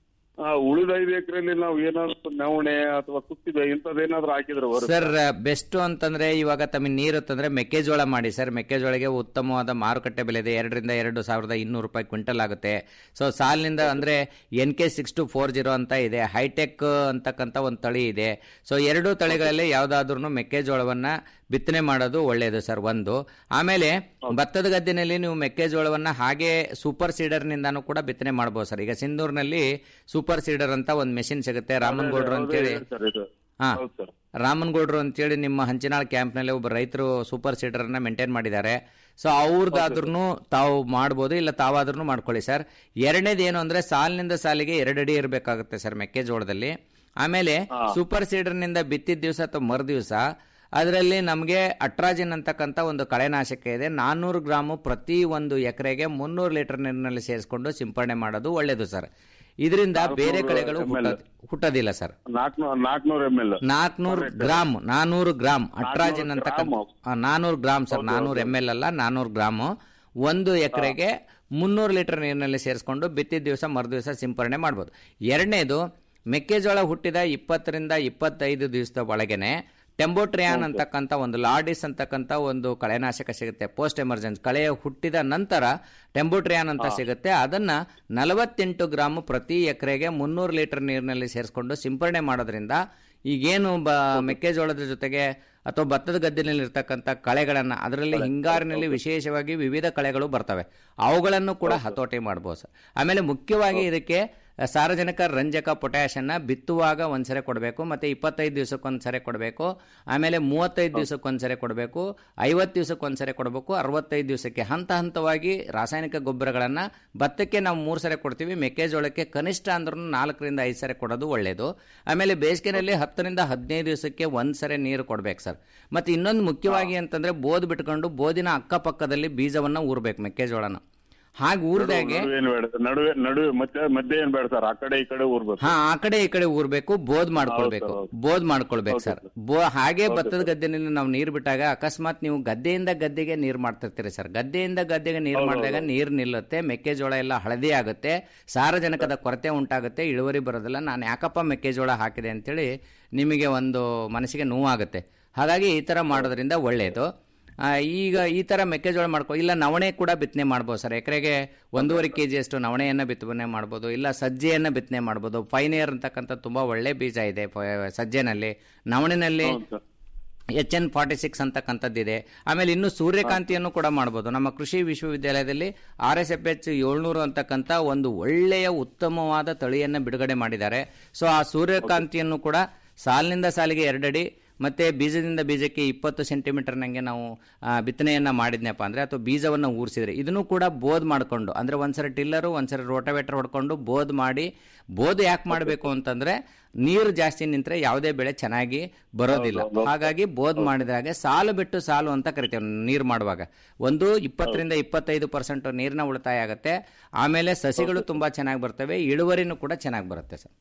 ಆ, ಉಳಿದ ಐದು ಎಕರೆಯಲ್ಲಿ ನಾವು ಏನಾದ್ರು ನವಣೆ ಅಥವಾ ಕುತ್ತಿಗೆ ಇಂಥದ್ದೇನಾದ್ರೂ ಹಾಕಿದ್ರೆ ಬರುತ್ತೆ ಸರ್ ಬೆಸ್ಟ್ ಅಂತಂದ್ರೆ ಇವಾಗ ತಮಗೆ ನೀರು ಅಂತಂದ್ರೆ ಮೆಕ್ಕೆಜೋಳ ಮಾಡಿ ಸರ್ ಮೆಕ್ಕೆಜೋಳಗೆ ಉತ್ತಮವಾದ ಮಾರುಕಟ್ಟೆ ಬೆಲೆ ಇದೆ ಎರಡರಿಂದ ಎರಡು ಸಾವಿರದ ಇನ್ನೂರು ರೂಪಾಯಿ ಕ್ವಿಂಟಲ್ ಆಗುತ್ತೆ ಸೊ ಸಾಲಿನಿಂದ ಅಂದ್ರೆ N K six two four zero ಅಂತ ಇದೆ ಹೈಟೆಕ್ ಅಂತಕ್ಕಂಥ ಒಂದು ತಳಿ ಇದೆ ಸೊ ಎರಡೂ ತಳಿಗಳಲ್ಲಿ ಯಾವುದಾದ್ರೂ ಮೆಕ್ಕೆಜೋಳವನ್ನ ಬಿತ್ತನೆ ಮಾಡೋದು ಒಳ್ಳೆಯದು ಸರ್ ಒಂದು ಆಮೇಲೆ ಭತ್ತದ ಗದ್ದೆನಲ್ಲಿ ನೀವು ಮೆಕ್ಕೆಜೋಳವನ್ನ ಹಾಗೆ ಸೂಪರ್ ಸೀಡರ್ನಿಂದಾನು ಕೂಡ ಬಿತ್ತನೆ ಮಾಡ್ಬೋದು ಸರ್ ಈಗ ಸಿಂಧೂರ್ನಲ್ಲಿ ಸೂಪರ್ ಸೀಡರ್ ಅಂತ ಒಂದು ಮೆಷಿನ್ ಸಿಗುತ್ತೆ ರಾಮನ್ಗೌಡ್ರು ಅಂತೇಳಿ ಸರ್ ಇದು ಹಾ ಹೌದು ಸರ್ ರಾಮನ್ಗೌಡ್ರು ಅಂತೇಳಿ ನಿಮ್ಮ ಹಂಚಿನಾಳ್ ಕ್ಯಾಂಪ್ನಲ್ಲಿ ಒಬ್ಬ ರೈತರು ಸೂಪರ್ ಸೀಡರ್ನ ಮೇಂಟೈನ್ ಮಾಡಿದ್ದಾರೆ ಸೊ ಅವ್ರದ್ದಾದ್ರೂ ತಾವು ಮಾಡ್ಬೋದು ಇಲ್ಲ ತಾವಾದ್ರೂ ಮಾಡ್ಕೊಳ್ಳಿ ಸರ್ ಎರಡನೇದು ಏನು ಅಂದ್ರೆ ಸಾಲಿನಿಂದ ಸಾಲಿಗೆ ಎರಡು ಅಡಿ ಇರಬೇಕಾಗುತ್ತೆ ಸರ್ ಮೆಕ್ಕೆಜೋಳದಲ್ಲಿ ಆಮೇಲೆ ಸೂಪರ್ ಸೀಡರ್ನಿಂದ ಬಿತ್ತಿದ ದಿವಸ ಅಥವಾ ಮರು ದಿವಸ ಅದರಲ್ಲಿ ನಮಗೆ ಅಟ್ರಾಜಿನ್ ಅಂತಕ್ಕಂಥ ಒಂದು ಕಳೆನಾಶಕ ಇದೆ ನಾನ್ನೂರು ಗ್ರಾಮು ಪ್ರತಿ ಒಂದು ಎಕರೆಗೆ ಮುನ್ನೂರು ಲೀಟರ್ ನೀರಿನಲ್ಲಿ ಸೇರಿಸ್ಕೊಂಡು ಸಿಂಪಡಣೆ ಮಾಡೋದು ಒಳ್ಳೆಯದು ಸರ್ ಇದರಿಂದ ಬೇರೆ ಕಳೆಗಳು ಹುಟ್ಟೋದ್- ಹುಟ್ಟೋದಿಲ್ಲ ಸರ್ ನಾಲ್ಕುನೂರ ನಾಲ್ಕುನೂರ ಎಮ್ ಎಲ್ ನಾಲ್ಕುನೂರು ಗ್ರಾಮ್ ನಾನೂರು ಗ್ರಾಮ್ ಅಟ್ರಾಜಿನ್ ಅಂತಕ್ಕಂಥ ನಾನೂರು ಗ್ರಾಮ್ ಸರ್ ನಾನೂರು ಎಮ್ ಎಲ್ ಅಲ್ಲ ನಾನೂರು ಗ್ರಾಮು ಒಂದು ಎಕರೆಗೆ ಮುನ್ನೂರು ಲೀಟರ್ ನೀರಿನಲ್ಲಿ ಸೇರಿಸ್ಕೊಂಡು ಬಿತ್ತಿದ ದಿವಸ ಮರು ದಿವಸ ಸಿಂಪರಣೆ ಮಾಡ್ಬೋದು ಎರಡನೇದು ಮೆಕ್ಕೆಜೋಳ ಹುಟ್ಟಿದ ಇಪ್ಪತ್ತರಿಂದ ಇಪ್ಪತ್ತೈದು ದಿವಸದ ಒಳಗೆನೆ ಟೆಂಬೋಟ್ರಿಯಾನ್ ಅಂತಕ್ಕಂಥ ಒಂದು ಲಾಡಿಸ್ ಅಂತಕ್ಕಂಥ ಒಂದು ಕಳೆನಾಶಕ ಸಿಗುತ್ತೆ ಪೋಸ್ಟ್ ಎಮರ್ಜೆನ್ಸ್ ಕಳೆಯ ಹುಟ್ಟಿದ ನಂತರ ಟೆಂಬೋಟ್ರಿಯಾನ್ ಅಂತ ಸಿಗುತ್ತೆ ಅದನ್ನ ನಲವತ್ತೆಂಟು ಗ್ರಾಮ್ ಪ್ರತಿ ಎಕರೆಗೆ ಮುನ್ನೂರು ಲೀಟರ್ ನೀರಿನಲ್ಲಿ ಸೇರಿಸ್ಕೊಂಡು ಸಿಂಪರಣೆ ಮಾಡೋದ್ರಿಂದ ಈಗೇನು ಬ ಮೆಕ್ಕೆಜೋಳದ ಜೊತೆಗೆ ಅಥವಾ ಭತ್ತದ ಗದ್ದೆನಲ್ಲಿ ಇರ್ತಕ್ಕಂಥ ಕಳೆಗಳನ್ನು ಅದರಲ್ಲಿ ಹಿಂಗಾರಿನಲ್ಲಿ ವಿಶೇಷವಾಗಿ ವಿವಿಧ ಕಳೆಗಳು ಬರ್ತವೆ ಅವುಗಳನ್ನು ಕೂಡ ಹತೋಟಿ ಮಾಡ್ಬೋದು ಸರ್ ಆಮೇಲೆ ಮುಖ್ಯವಾಗಿ ಇದಕ್ಕೆ ಸಾರಜನಕ ರಂಜಕ ಪೊಟ್ಯಾಷನ್ನ ಬಿತ್ತುವಾಗ ಒಂದ್ಸರಿ ಕೊಡಬೇಕು ಮತ್ತೆ ಇಪ್ಪತ್ತೈದು ದಿವಸಕ್ಕೊಂದ್ಸರಿ ಕೊಡಬೇಕು ಆಮೇಲೆ ಮೂವತ್ತೈದು ದಿವಸಕ್ಕೊಂದ್ಸರಿ ಕೊಡಬೇಕು ಐವತ್ತು ದಿವಸಕ್ಕೊಂದ್ಸರಿ ಕೊಡಬೇಕು ಅರವತ್ತೈದು ದಿವಸಕ್ಕೆ ಹಂತ ಹಂತವಾಗಿ ರಾಸಾಯನಿಕ ಗೊಬ್ಬರಗಳನ್ನು ಭತ್ತಕ್ಕೆ ನಾವು ಮೂರು ಸರಿ ಕೊಡ್ತೀವಿ ಮೆಕ್ಕೆಜೋಳಕ್ಕೆ ಕನಿಷ್ಠ ಅಂದ್ರೂ ನಾಲ್ಕರಿಂದ ಐದು ಸರಿ ಕೊಡೋದು ಒಳ್ಳೆಯದು ಆಮೇಲೆ ಬೇಸಿಗೆನಲ್ಲಿ ಹತ್ತರಿಂದ ಹದಿನೈದು ದಿವಸಕ್ಕೆ ಒಂದು ಸರಿ ನೀರು ಕೊಡ್ಬೇಕು ಸರ್ ಮತ್ತೆ ಇನ್ನೊಂದು ಮುಖ್ಯವಾಗಿ ಅಂತಂದ್ರೆ ಬೋದ್ ಬಿಟ್ಕೊಂಡು ಬೋದಿನ ಅಕ್ಕಪಕ್ಕದಲ್ಲಿ ಬೀಜವನ್ನ ಊರ್ಬೇಕು ಮೆಕ್ಕೆಜೋಳನ ಹಾಗೆ ಊರ್ದಾಗೆ ನಡುವೆ ಏನ್ ಬೇಡ ನಡುವೆ ನಡುವೆ ಮತ್ತೆ ಮಧ್ಯೆ ಏನ್ ಬೇಡ ಸರ್ ಆ ಕಡೆ ಈ ಕಡೆ ಊರ್ಬೇಕು ಹಾ ಆ ಕಡೆ ಈ ಕಡೆ ಊರ್ಬೇಕು ಬೋದ್ ಮಾಡ್ಕೊಳ್ಬೇಕು ಹೌದು, ಹೌದು. ಬೋದ್ ಮಾಡ್ಕೊಳ್ಬೇಕು ಸರ್ ಬೋ ಹಾಗೆ ಹೌದು, ಭತ್ತದ ಸರ್. ಗದ್ದೆನಲ್ಲಿ ನಾವು ನೀರು ಬಿಟ್ಟಾಗ ಅಕಸ್ಮಾತ್ ನೀವು ಗದ್ದೆಯಿಂದ ಗದ್ದೆಗೆ ನೀರು ಮಾಡ್ತಿರ್ತೀರಿ ಸರ್ ಗದ್ದೆಯಿಂದ ಗದ್ದೆಗೆ ನೀರು ಹೌದು, ಮಾಡಿದಾಗ ಹೌದು. ನೀರು ನಿಲ್ಲುತ್ತೆ ಮೆಕ್ಕೆಜೋಳ ಎಲ್ಲ ಹಳದಿ ಆಗುತ್ತೆ ಸಾರಜನಕದ ಕೊರತೆ ಉಂಟಾಗುತ್ತೆ ಇಳುವರಿ ಬರೋದಿಲ್ಲ ನಾನು ಯಾಕಪ್ಪ ಮೆಕ್ಕೆಜೋಳ ಹಾಕಿದೆ ಅಂತೇಳಿ ನಿಮಗೆ ಒಂದು ಮನಸ್ಸಿಗೆ ನೋವಾಗುತ್ತೆ ಹಾಗಾಗಿ ಈ ಥರ ಮಾಡೋದ್ರಿಂದ ಒಳ್ಳೆಯದು ಆ, ಈಗ ಈ ಥರ ಮೆಕ್ಕೆಜೋಳ ಮಾಡ್ಕೊ ಇಲ್ಲ ನವಣೆ ಕೂಡ ಬಿತ್ತನೆ ಮಾಡ್ಬೋದು ಸರ್ ಎಕರೆಗೆ ಒಂದೂವರೆ ಕೆ ಜಿಯಷ್ಟು ನವಣೆಯನ್ನು ಬಿತ್ತನೆ ಮಾಡ್ಬೋದು ಇಲ್ಲ ಸಜ್ಜೆಯನ್ನು ಬಿತ್ತನೆ ಮಾಡ್ಬೋದು ಫೈನಿಯರ್ ಅಂತಕ್ಕಂಥ ತುಂಬ ಒಳ್ಳೆ ಬೀಜ ಇದೆ ಪ- ಸಜ್ಜೆನಲ್ಲಿ ನವಣಿನಲ್ಲಿ ಎಚ್ ಎನ್ ಫಾರ್ಟಿ ಸಿಕ್ಸ್ ಅಂತಕ್ಕಂಥದ್ದಿದೆ ಆಮೇಲೆ ಇನ್ನು ಸೂರ್ಯಕಾಂತಿಯನ್ನು ಕೂಡ ಮಾಡ್ಬೋದು ನಮ್ಮ ಕೃಷಿ ವಿಶ್ವವಿದ್ಯಾಲಯದಲ್ಲಿ ಆರ್ ಎಸ್ ಎಫ್ ಎಚ್ ಏಳ್ನೂರು ಅಂತಕ್ಕಂಥ ಒಂದು ಒಳ್ಳೆಯ ಉತ್ತಮವಾದ ತಳಿಯನ್ನು ಬಿಡುಗಡೆ ಮಾಡಿದ್ದಾರೆ ಸೊ ಆ ಸೂರ್ಯಕಾಂತಿಯನ್ನು ಕೂಡ ಸಾಲಿನಿಂದ ಸಾಲಿಗೆ ಎರಡಡಿ ಮತ್ತೆ ಬೀಜದಿಂದ ಬೀಜಕ್ಕೆ ಇಪ್ಪತ್ತು ಸೆಂಟಿಮೀಟರ್ ನಂಗೆ ನಾವು ಆ, ಬಿತ್ತನೆಯನ್ನ ಮಾಡಿದ್ನಪ್ಪ ಅಂದ್ರೆ ಅಥವಾ ಬೀಜವನ್ನು ಊರಿಸಿದ್ರೆ ಇದನ್ನು ಕೂಡ ಬೋದ್ ಮಾಡಿಕೊಂಡು ಅಂದ್ರೆ ಒಂದ್ಸರಿ ಟಿಲ್ಲರು ಒಂದ್ಸರಿ ರೋಟವೇಟರ್ ಹೊಡ್ಕೊಂಡು ಬೋದ್ ಮಾಡಿ ಬೋದ್ ಯಾಕೆ ಮಾಡಬೇಕು ಅಂತಂದ್ರೆ ನೀರು ಜಾಸ್ತಿ ನಿಂತ್ರೆ ಯಾವುದೇ ಬೆಳೆ ಚೆನ್ನಾಗಿ ಬರೋದಿಲ್ಲ ಹಾಗಾಗಿ ಬೋದ್ ಮಾಡಿದಾಗ ಸಾಲು ಬಿಟ್ಟು ಸಾಲು ಅಂತ ಕರಿತೇವೆ ನೀರು ಮಾಡುವಾಗ ಒಂದು ಇಪ್ಪತ್ತರಿಂದ ಇಪ್ಪತ್ತೈದು ಪರ್ಸೆಂಟ್ ನೀರಿನ ಉಳಿತಾಯ ಆಗುತ್ತೆ ಆಮೇಲೆ ಸಸಿಗಳು ತುಂಬಾ ಚೆನ್ನಾಗಿ ಬರ್ತವೆ ಇಳುವರಿನೂ ಕೂಡ ಚೆನ್ನಾಗಿ ಬರುತ್ತೆ sir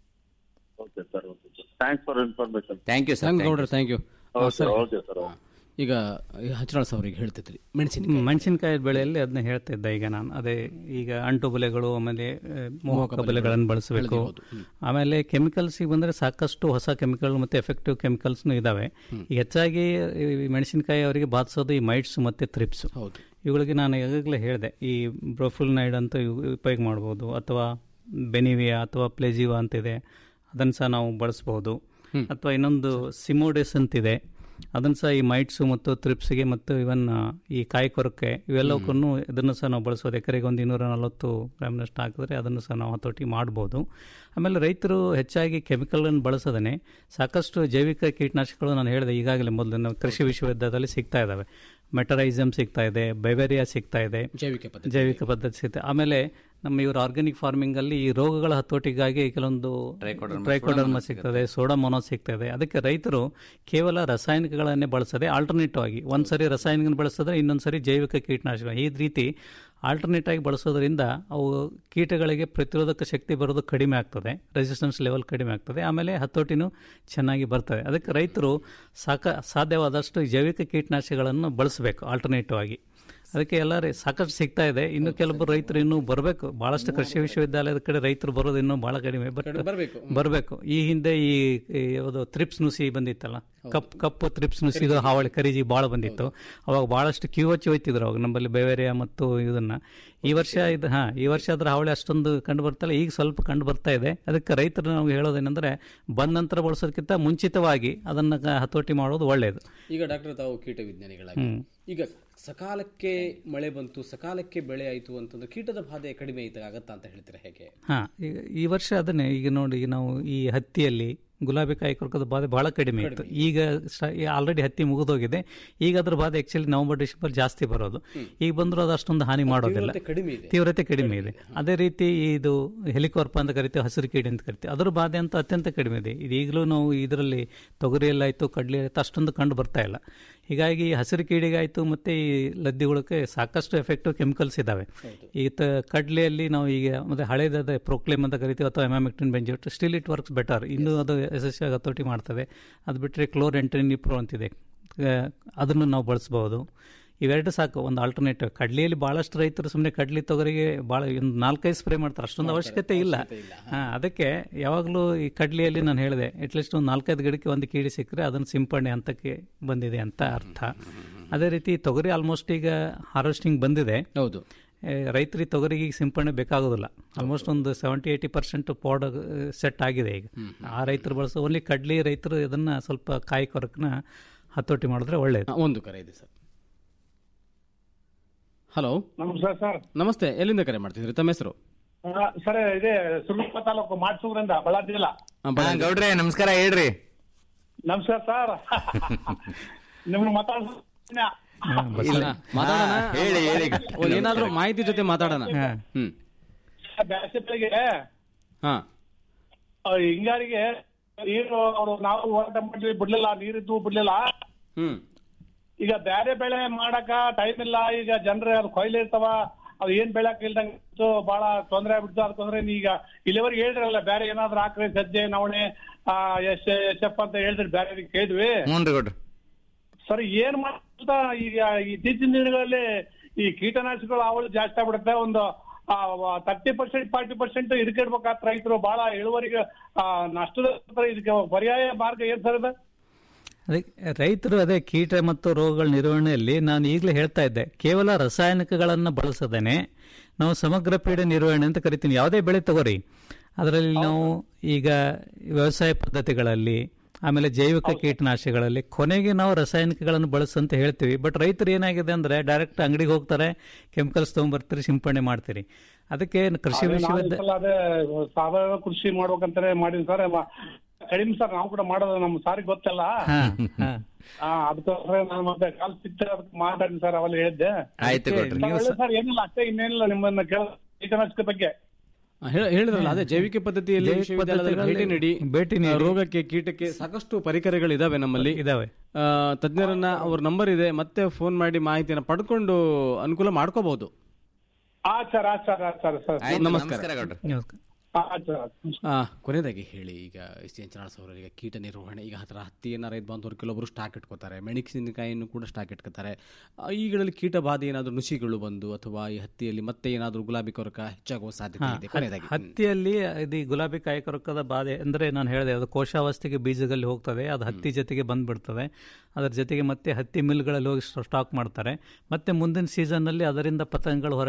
okay sir okay sir thanks for information thank you thank ಗೌಡ್ರೆ thank you okay okay sir ಈಗ ಹಚ್ಚರಾಳ್ ಅವ್ರಿಗೆ ಹೇಳ್ತಿದ್ರಿ ಮೆಣಸಿನಕಾಯಿ ಮೆಣಸಿನಕಾಯಿ ಬೆಳೆಯಲ್ಲಿ ಅದನ್ನ ಹೇಳ್ತಾ ಇದ್ದೆ ಈಗ ನಾನು ಅದೇ ಈಗ ಅಂಟು ಬಲೆಗಳು ಆಮೇಲೆ ಆ, ಮೋಹಕ ಬಲೆಗಳನ್ನು ಬಳಸಬೇಕು ಬೆಳೆದಿರ್ಬೋದು. ಹ್ಮ್. ಆಮೇಲೆ ಕೆಮಿಕಲ್ಸಿಗೆ ಬಂದರೆ ಸಾಕಷ್ಟು ಹೊಸ ಕೆಮಿಕಲ್ ಮತ್ತು ಎಫೆಕ್ಟಿವ್ ಕೆಮಿಕಲ್ಸ್ನು ಇದಾವೆ ಈಗ ಹೆಚ್ಚಾಗಿ ಈ ಮೆಣಸಿನಕಾಯಿ ಅವರಿಗೆ ಬಾಧಿಸೋದು ಈ ಮೈಟ್ಸ್ ಮತ್ತು ಥ್ರಿಪ್ಸ್ ಹೌದು ಇವುಗಳಿಗೆ ನಾನು ಈಗಾಗಲೇ ಹೇಳಿದೆ ಈ ಬ್ರೋಫುಲ್ನೈಡ್ ಅಂತ ಇವು- ಉಪಯೋಗ ಮಾಡ್ಬೋದು ಅಥವಾ ಬೆನಿವಿಯಾ ಅಥವಾ ಪ್ಲೆಜಿವಾ ಅಂತಿದೆ ಅದನ್ನು ಸಹ ನಾವು ಬಳಸ್ಬೋದು ಅಥವಾ ಇನ್ನೊಂದು ಸಿಮೋಡೆಸ್ ಅಂತಿದೆ ಅದನ್ನು ಸಹ ಈ ಮೈಟ್ಸು ಮತ್ತು ಥ್ರಿಪ್ಸ್ಗೆ ಮತ್ತು ಇವನ್ ಈ ಕಾಯಿ ಕೊರಕೆ ಇವೆಲ್ಲಕ್ಕೂ ಇದನ್ನು ಸಹ ನಾವು ಬಳಸೋದು ಎಕರೆಗೆ ಒಂದು ಇನ್ನೂರ ನಲವತ್ತು ಗ್ರಾಮ್ನಷ್ಟು ಹಾಕಿದ್ರೆ ಅದನ್ನು ಸಹ ನಾವು ಹತೋಟಿ ಮಾಡ್ಬೋದು ಆಮೇಲೆ ರೈತರು ಹೆಚ್ಚಾಗಿ ಕೆಮಿಕಲನ್ನು ಬಳಸೋದೇ ಸಾಕಷ್ಟು ಜೈವಿಕ ಕೀಟನಾಶಕಗಳು ನಾನು ಹೇಳಿದೆ ಈಗಾಗಲೇ ಮೊದಲು ನಾವು ಕೃಷಿ ವಿಶ್ವವಿದ್ಯಾಲಯದಲ್ಲಿ ಸಿಗ್ತಾ ಇದ್ದಾವೆ ಮೆಟರೈಸಮ್ ಸಿಗ್ತಾ ಇದೆ ಬೈವೇರಿಯಾ ಸಿಗ್ತಾ ಇದೆ ಜೈವಿಕ ಪದ್ಧತಿ ಜೈವಿಕ ಪದ್ಧತಿ ಸಿಗುತ್ತೆ ಆಮೇಲೆ ನಮ್ಮ ಇವರು ಆರ್ಗ್ಯಾನಿಕ್ ಫಾರ್ಮಿಂಗ್ ಅಲ್ಲಿ ಈ ರೋಗಗಳ ಹತೋಟಿಗಾಗಿ ಕೆಲವೊಂದು Trichoderma, ಟ್ರೈಕೋಡರ್ಮ Pseudomonas ಸಿಗ್ತದೆ ಸೋಡಮೋನೋಸ್ ಸಿಗ್ತದೆ ಅದಕ್ಕೆ ರೈತರು ಕೇವಲ ರಾಸಾಯನಿಕಗಳನ್ನೇ ಬಳಸದೆ ಆಲ್ಟರ್ನೇಟಿವ್ ಆಗಿ ಒಂದ್ಸರಿ ರಾಸಾಯನಿಕ ಬಳಸಿದ್ರೆ ಇನ್ನೊಂದ್ಸರಿ ಜೈವಿಕ ಕೀಟನಾಶಕ ಈ ರೀತಿ ಆಲ್ಟರ್ನೇಟ್ ಆಗಿ ಬಳಸೋದ್ರಿಂದ ಅವು ಕೀಟಗಳಿಗೆ ಪ್ರತಿರೋಧಕ ಶಕ್ತಿ ಬರೋದು ಕಡಿಮೆ ಆಗ್ತದೆ ರೆಸಿಸ್ಟೆನ್ಸ್ ಲೆವೆಲ್ ಕಡಿಮೆ ಆಗ್ತದೆ ಆಮೇಲೆ ಹತೋಟಿನೂ ಚೆನ್ನಾಗಿ ಬರ್ತವೆ ಅದಕ್ಕೆ ರೈತರು ಸಾಕ ಸಾಧ್ಯವಾದಷ್ಟು ಈ ಜೈವಿಕ ಕೀಟನಾಶಕಗಳನ್ನು ಬಳಸಬೇಕು ಆಲ್ಟರ್ನೇಟಿವ್ ಆಗಿ ಅದಕ್ಕೆ ಎಲ್ಲ ರೈ- ಸಾಕಷ್ಟು ಸಿಗ್ತಾ ಇದೆ ಇನ್ನು ಕೆಲವೊಬ್ಬರು ರೈತರು ಇನ್ನೂ ಬರಬೇಕು ಬಹಳಷ್ಟು ಕೃಷಿ ವಿಶ್ವವಿದ್ಯಾಲಯದ ಕಡೆ ರೈತರು ಬರೋದು ಇನ್ನೂ ಬಹಳ ಕಡಿಮೆ ಬಟ್ ಬರ್ಬೇಕು. ಬರಬೇಕು ಈ ಹಿಂದೆ ಈ ಈ ಯಾವುದು ತ್ರಿಪ್ಸ್ ನುಸಿ ಬಂದಿತ್ತಲ್ಲ ಕಪ್ ಕಪ್ಪು ತ್ರಿಪ್ಸ್ ನುಸಿದು ಹಾವಳಿ ಕರಿಜಿ ಭಾಳ ಬಂದಿತ್ತು ಅವಾಗ ಬಹಳಷ್ಟು ಕ್ಯೂ ಹಚ್ಚಿ ಹೋಯ್ತಿದ್ರು ಅವಾಗ ನಮ್ಮಲ್ಲಿ ಬೆವೇರಿಯಾ ಮತ್ತು ಇದನ್ನ ಈ ವರ್ಷ ಇದು ಹಾ ಈ ವರ್ಷ ಅದ್ರ ಹಾವಳಿ ಅಷ್ಟೊಂದು ಕಂಡು ಬರ್ತಾಯಿಲ್ಲ ಈಗ ಸ್ವಲ್ಪ ಕಂಡು ಬರ್ತಾ ಇದೆ ಅದಕ್ಕೆ ರೈತರು ನಾವು ಹೇಳೋದೇನೆಂದ್ರೆ ಬಂದ ನಂತರ ಬಳಸೋದಕ್ಕಿಂತ ಮುಂಚಿತವಾಗಿ ಅದನ್ನ ಕ- ಹತೋಟಿ ಮಾಡೋದು ಒಳ್ಳೆಯದು ಈಗ ಡಾಕ್ಟರ್ ತಾವು ಕೀಟ ವಿಜ್ಞಾನಿಗಳಾಗಿ ಹ್ಮ್. ಈಗ ಸಕಾಲಕ್ಕೆ ಮಳೆ ಬಂತು ಸಕಾಲಕ್ಕೆ ಬೆಳೆ ಆಯಿತು ಅಂತಂದ್ರೆ ಕೀಟದ ಬಾಧೆ ಕಡಿಮೆ ಐತೆ ಆಗತ್ತಾ ಅಂತ ಹೇಳ್ತೀರಾ ಹೇಗೆ ಹಾ ಈಗ ಈ ವರ್ಷ ಅದನ್ನೇ ಈಗ ನೋಡಿ ಈಗ ನಾವು ಈ ಹತ್ತಿಯಲ್ಲಿ ಗುಲಾಬಿ ಕಾಯಿ ಕೊರಕದ ಬಾಧೆ ಬಹಳ ಕಡಿಮೆ ಇತ್ತು ಈಗ ಆಲ್ರೆಡಿ ಹತ್ತಿ ಮುಗಿದೋಗಿದೆ ಈಗ ಅದ್ರ ಬಾಧೆ ಆಕ್ಚುಲಿ ನವೆಂಬರ್ ಡಿಸೆಂಬರ್ ಜಾಸ್ತಿ ಬರೋದು ಈಗ ಬಂದರೂ ಅದು ಅಷ್ಟೊಂದು ಹಾನಿ ಮಾಡೋದಿಲ್ಲ ತೀವ್ರತೆ ಕಡಿಮೆ ಇದೆ ತೀವ್ರತೆ ಕಡಿಮೆ ಇದೆ ಅದೇ ರೀತಿ ಇದು ಹೆಲಿಕಾರ್ಪ ಅಂತ ಕರಿತೀವಿ ಹಸಿರು ಕೀಡೆ ಅಂತ ಕರಿತೀವಿ ಅದ್ರ ಬಾಧೆ ಅಂತ ಅತ್ಯಂತ ಕಡಿಮೆ ಇದೆ ಇದು ಈಗಲೂ ನಾವು ಇದರಲ್ಲಿ ತೊಗರಿಯಲ್ಲಾಯ್ತು ಕಡಲೆ ಆಯ್ತು ಅಷ್ಟೊಂದು ಕಂಡು ಬರ್ತಾ ಇಲ್ಲ ಹೀಗಾಗಿ ಈ ಹಸಿರು ಕೀಡಿಗಾಯ್ತು ಮತ್ತೆ ಈ ಲದ್ದಿಗಳಕ್ಕೆ ಸಾಕಷ್ಟು ಎಫೆಕ್ಟಿವ್ ಕೆಮಿಕಲ್ಸ್ ಇದಾವೆ ಈ ತ ಕಡ್ಲೆಯಲ್ಲಿ ನಾವು ಈಗ ಮತ್ತೆ ಹಳೇದಾದ ಪ್ರೋಕ್ಲೇಮ್ ಅಂತ ಕರಿತೀವಿ ಅಥವಾ emamectin benzoate still it works better ಇನ್ನೂ ಅದು ಯಶಸ್ವಿಯಾಗಿ ಹತೋಟಿ ಮಾಡ್ತದೆ ಅದು ಬಿಟ್ಟರೆ ಕ್ಲೋರ್ ಎಂಟ್ರಿನಿಪ್ರೋ ಅಂತಿದೆ ಆ, ಅದನ್ನು ನಾವು ಬಳಸ್ಬೋದು ಇವೆರಡು ಸಾಕು ಒಂದು ಆಲ್ಟರ್ನೇಟಿವ್ ಕಡ್ಲಿಯಲ್ಲಿ ಭಾಳಷ್ಟು ರೈತರು ಸುಮ್ಮನೆ ಕಡ್ಲಿ ತೊಗರಿಗೆ ಭಾಳ ಒಂದು ನಾಲ್ಕೈದು ಸ್ಪ್ರೇ ಮಾಡ್ತಾರೆ ಅಷ್ಟೊಂದು ಅವಶ್ಯಕತೆ ಇಲ್ಲ ಹಾಂ ಅದಕ್ಕೆ ಯಾವಾಗಲೂ ಈ ಕಡ್ಲಿಯಲ್ಲಿ ನಾನು ಹೇಳಿದೆ ಅಟ್ಲೀಸ್ಟ್ ಒಂದು ನಾಲ್ಕೈದು ಗಿಡಕ್ಕೆ ಒಂದು ಕೀಡಿ ಸಿಕ್ಕರೆ ಅದನ್ನು ಸಿಂಪಡಣೆ ಹಂತಕ್ಕೆ ಬಂದಿದೆ ಅಂತ ಅರ್ಥ ಅದೇ ರೀತಿ ತೊಗರಿ ಆಲ್ಮೋಸ್ಟ್ ಈಗ ಹಾರ್ವೆಸ್ಟಿಂಗ್ ಬಂದಿದೆ ಹೌದು ರೈತರಿಗೆ ತೊಗರಿಗೆ ಈಗ ಸಿಂಪಡಣೆ ಬೇಕಾಗೋದಿಲ್ಲ ಆಲ್ಮೋಸ್ಟ್ ಒಂದು seventy eighty percent pod set ಆಗಿದೆ ಈಗ ಆ ರೈತರು ಬಳಸೋ ಓನ್ಲಿ ಕಡ್ಲಿ ರೈತರು ಇದನ್ನ ಸ್ವಲ್ಪ ಕಾಯಿ ಕೊರಕನ ಹತೋಟಿ ಮಾಡಿದ್ರೆ ಒಳ್ಳೆಯದು ಒಂದು ಕರೆ ಇದೆ ಸರ್ ಹಲೋ ನಮಸ್ಕಾರ ಸರ್ ನಮಸ್ತೆ ಎಲ್ಲಿಂದ ಕರೆ ಮಾಡ್ತಿದ್ರಿ ತಮ್ಮ ಹೆಸರು ಸರ್ ಇದೆ ಸುರೂಪ ತಾಲೂಕು ಮಾಡ್ಸೂರಿಂದ ಬಳ್ಳಾರಿ ಜಿಲ್ಲಾ ಗೌಡ್ರೆ ನಮಸ್ಕಾರ ಹೇಳ್ರಿ ನಮಸ್ಕಾರ ಸರ್ ನಿಮ್ಗೆ ಮಾತಾಡ ಇಲ್ಲ, ಮಾತಾಡೋಣ ಹೇಳಿ, ಹೇಳಿ. ಒಂದ್ ಏನಾದ್ರೂ ಮಾಹಿತಿ ಜೊತೆ ಮಾತಾಡೋಣ ಹ್ಮ್ ಬ್ಯಾಸೆ ಬೆಳೆಗೆ ಹಾ ಆ, ಹಿಂಗಾರಿಗೆ ನೀರು ಅವರು ನಾವು ಹೋರಾಟ ಮಾಡಿದ್ವಿ ಬಿಡ್ಲಿಲ್ಲ ನೀರಿದ್ದು ಬಿಡ್ಲಿಲ್ಲ ಹ್ಮ್ ಈಗ ಬೇರೆ ಬೆಳೆ ಮಾಡಕ ಟೈಮ್ ಇಲ್ಲ ಈಗ ಜನರು ಅದು ಕೊಯ್ಲು ಇರ್ತಾವ ಅದು ಏನ್ ಬೆಳಕ್ ಇಲ್ದಂಗ ಇತ್ತು, ಬಹಳ ತೊಂದರೆ ಆಗ್ಬಿಡ್ತು ಅದಕ್ಕೊಂದ್ರೆ ಈಗ ಇಲ್ಲಿವರೆಗೆ ಹೇಳಿದ್ರಲ್ಲ ಬೇರೆ ಏನಾದ್ರು ಹಾಕ್ರಿ ಸಜ್ಜೆ ನವಣೆ ಆ ಎಸ್ ಎಸ್ ಎಫ್ ಅಂತ ಹೇಳಿದ್ರಿ ಬೇರೆ ಕೇಳಿದ್ವಿ ಹ್ಞೂ ರೀ ಗೌಡ್ರಿ ಸರ್ ಏನ್ ಮಾಡ್ತಾ ಈಗ ಇತ್ತೀಚಿನ ದಿನಗಳಲ್ಲಿ ಈ ಕೀಟನಾಶಕಗಳು ಅವಳು ಜಾಸ್ತಿ ಆಗ್ಬಿಡುತ್ತೆ ಒಂದು ತರ್ಟಿ ಪರ್ಸೆಂಟ್ ಫಾರ್ಟಿ ಪರ್ಸೆಂಟ್ ಇದಕ್ಕಿಡ್ಬೇಕಾದ ರೈತರು ಬಹಳ ಇಳುವರಿಗೆ ಆ, ನಷ್ಟದ ಇದಕ್ಕೆ ಪರ್ಯಾಯ ಮಾರ್ಗ ಏನ್ ಸರ್ ಇದು ಅದಕ್ಕೆ ರೈತರು ಅದೇ ಕೀಟ ಮತ್ತು ರೋಗಗಳ ನಿರ್ವಹಣೆಯಲ್ಲಿ ನಾನು ಈಗಲೇ ಹೇಳ್ತಾ ಇದ್ದೆ ಕೇವಲ ರಾಸಾಯನಿಕಗಳನ್ನು ಬಳಸದೇನೆ ನಾವು ಸಮಗ್ರ ಪೀಡೆ ನಿರ್ವಹಣೆ ಅಂತ ಕರಿತೀನಿ ಯಾವುದೇ ಬೆಳೆ ತಗೋರಿ ಅದರಲ್ಲಿ ನಾವು ಈಗ ವ್ಯವಸಾಯ ಪದ್ಧತಿಗಳಲ್ಲಿ ಆಮೇಲೆ ಜೈವಿಕ ಕೀಟನಾಶಕಗಳಲ್ಲಿ ಕೊನೆಗೆ ನಾವು ರಾಸಾಯನಿಕಗಳನ್ನು ಬಳಸಂತ ಹೇಳ್ತೀವಿ ಬಟ್ ರೈತರು ಏನಾಗಿದೆ ಅಂದ್ರೆ ಡೈರೆಕ್ಟ್ ಅಂಗಡಿಗೆ ಹೋಗ್ತಾರೆ ಕೆಮಿಕಲ್ಸ್ ತಗೊಂಡ್ಬರ್ತೀರಿ ಸಿಂಪಡಣೆ ಮಾಡ್ತೀರಿ ಅದಕ್ಕೆ ಕೃಷಿ ಅದೇ ನಾವು ಈ ವಿಶ್ವವಿದ್ಯಾಲಯ ಸಲ ಅದೇ ಸಾವಯವ ಕೃಷಿ ಮಾಡ್ಬೇಕಂತಾನೆ ಮಾಡೀನಿ ಸರ್ ಕಡಿಮೆ ಸರ್ ನಾವು ಕೂಡ ಮಾಡೋದು ನಮ್ಮ ಸಾರಿಗೆ ಗೊತ್ತಲ್ಲ ಆ, ಅದಕ್ಕೋಸ್ಕರ ನಾನು ಮತ್ತೆ ಕಾಲ್ ಸಿಕ್ತ ಅದಕ್ಕೆ ಮಾತಾಡಿನಿ ಸರ್ ಅವೆಲ್ಲ ಹೇಳಿದ್ದೆ ಆಯ್ತು ಕೊಡ್ರಿ. ಸರ್, ಒಳ್ಳೆ ಸರ್ ಏನಿಲ್ಲ ಅಷ್ಟೇ ಇನ್ನೇನಿಲ್ಲ ನಿಮ್ಮನ್ನ ಕೇಳ ಕೀಟನಾಶಕ ಬಗ್ಗೆ ಆ, ಹೇಳ- ಹೇಳಿದ್ರಲ್ಲ ಅದೇ ಜೈವಿಕ ಪದ್ಧತಿಯಲ್ಲಿ ಜೈವಿಕ ವಿಶ್ವವಿದ್ಯಾಲಯದಲ್ಲಿ ಭೇಟಿ ಪದ್ಧತಿಗಳಲ್ಲಿ ನೀಡಿ ಭೇಟಿ ಆ, ನೀಡಿ. ರೋಗಕ್ಕೆ ಕೀಟಕ್ಕೆ ಸಾಕಷ್ಟು ಪರಿಕರಗಳಿದಾವೆ ನಮ್ಮಲ್ಲಿ ಇದಾವೆ ಆ, ತಜ್ಞರನ್ನ ಅವ್ರ ನಂಬರ್ ಇದೆ ಮತ್ತೆ ಫೋನ್ ಮಾಡಿ ಮಾಹಿತಿಯನ್ನು ಪಡ್ಕೊಂಡು ಅನುಕೂಲ ಮಾಡ್ಕೋಬಹುದು ಆ ಸರ್ ಆ ಸರ್ ಆ ಸರ್ ಸರ್ ಆಯ್ತು, ನಮಸ್ಕಾರ ಆ ಸರ್ ಆ, ಕೊನೆಯದಾಗಿ ಹೇಳಿ ಈಗ ಎಸ್ ಎನ್ ಚರಣ್ ಈಗ ಕೀಟ ನಿರ್ವಹಣೆ ಈಗ ಹತ್ರ ಹತ್ತಿಯನ್ನು ರೈತ ಬಾಂಧವರು ಕೆಲವೊಬ್ರು ಸ್ಟಾಕ್ ಇಟ್ಕೋತಾರೆ ಮೆಣಸಿನಕಾಯಿಯನ್ನು ಕೂಡ ಸ್ಟಾಕ್ ಇಟ್ಕೋತಾರೆ ಆ, ಈಗಳಲ್ಲಿ ಕೀಟ ಬಾಧೆ ಏನಾದರೂ ನುಸಿಗಳು ಬಂದು ಅಥವಾ ಈ ಹತ್ತಿಯಲ್ಲಿ ಮತ್ತೆ ಏನಾದರೂ ಗುಲಾಬಿ ಕೊರಕ ಹೆಚ್ಚಾಗುವ ಸಾಧ್ಯತೆ ಹಾ, ಇದೆ ಕೊನೆಯದಾಗಿ ಹ್ಮ್. ಹತ್ತಿಯಲ್ಲಿ ಇದು ಈ ಗುಲಾಬಿ ಕಾಯಕೊರಕದ ಬಾಧೆ ಅಂದ್ರೆ ನಾನು ಹೇಳಿದೆ ಅದು ಕೋಶಾವಸ್ಥೆಗೆ ಬೀಜದಲ್ಲಿ ಹೋಗ್ತದೆ ಅದು ಹತ್ತಿ ಜೊತೆಗೆ ಬಂದ್ಬಿಡ್ತದೆ ಅದರ ಜೊತೆಗೆ ಮತ್ತೆ ಹತ್ತಿ ಮಿಲ್ಗಳಲ್ಲಿ ಹೋಗಿ ಸ್ಟಾಕ್ ಮಾಡ್ತಾರೆ ಮತ್ತೆ ಮುಂದಿನ ಸೀಸನ್ನಲ್ಲಿ ಅದರಿಂದ ಪತಂಗಗಳು ಹೊರ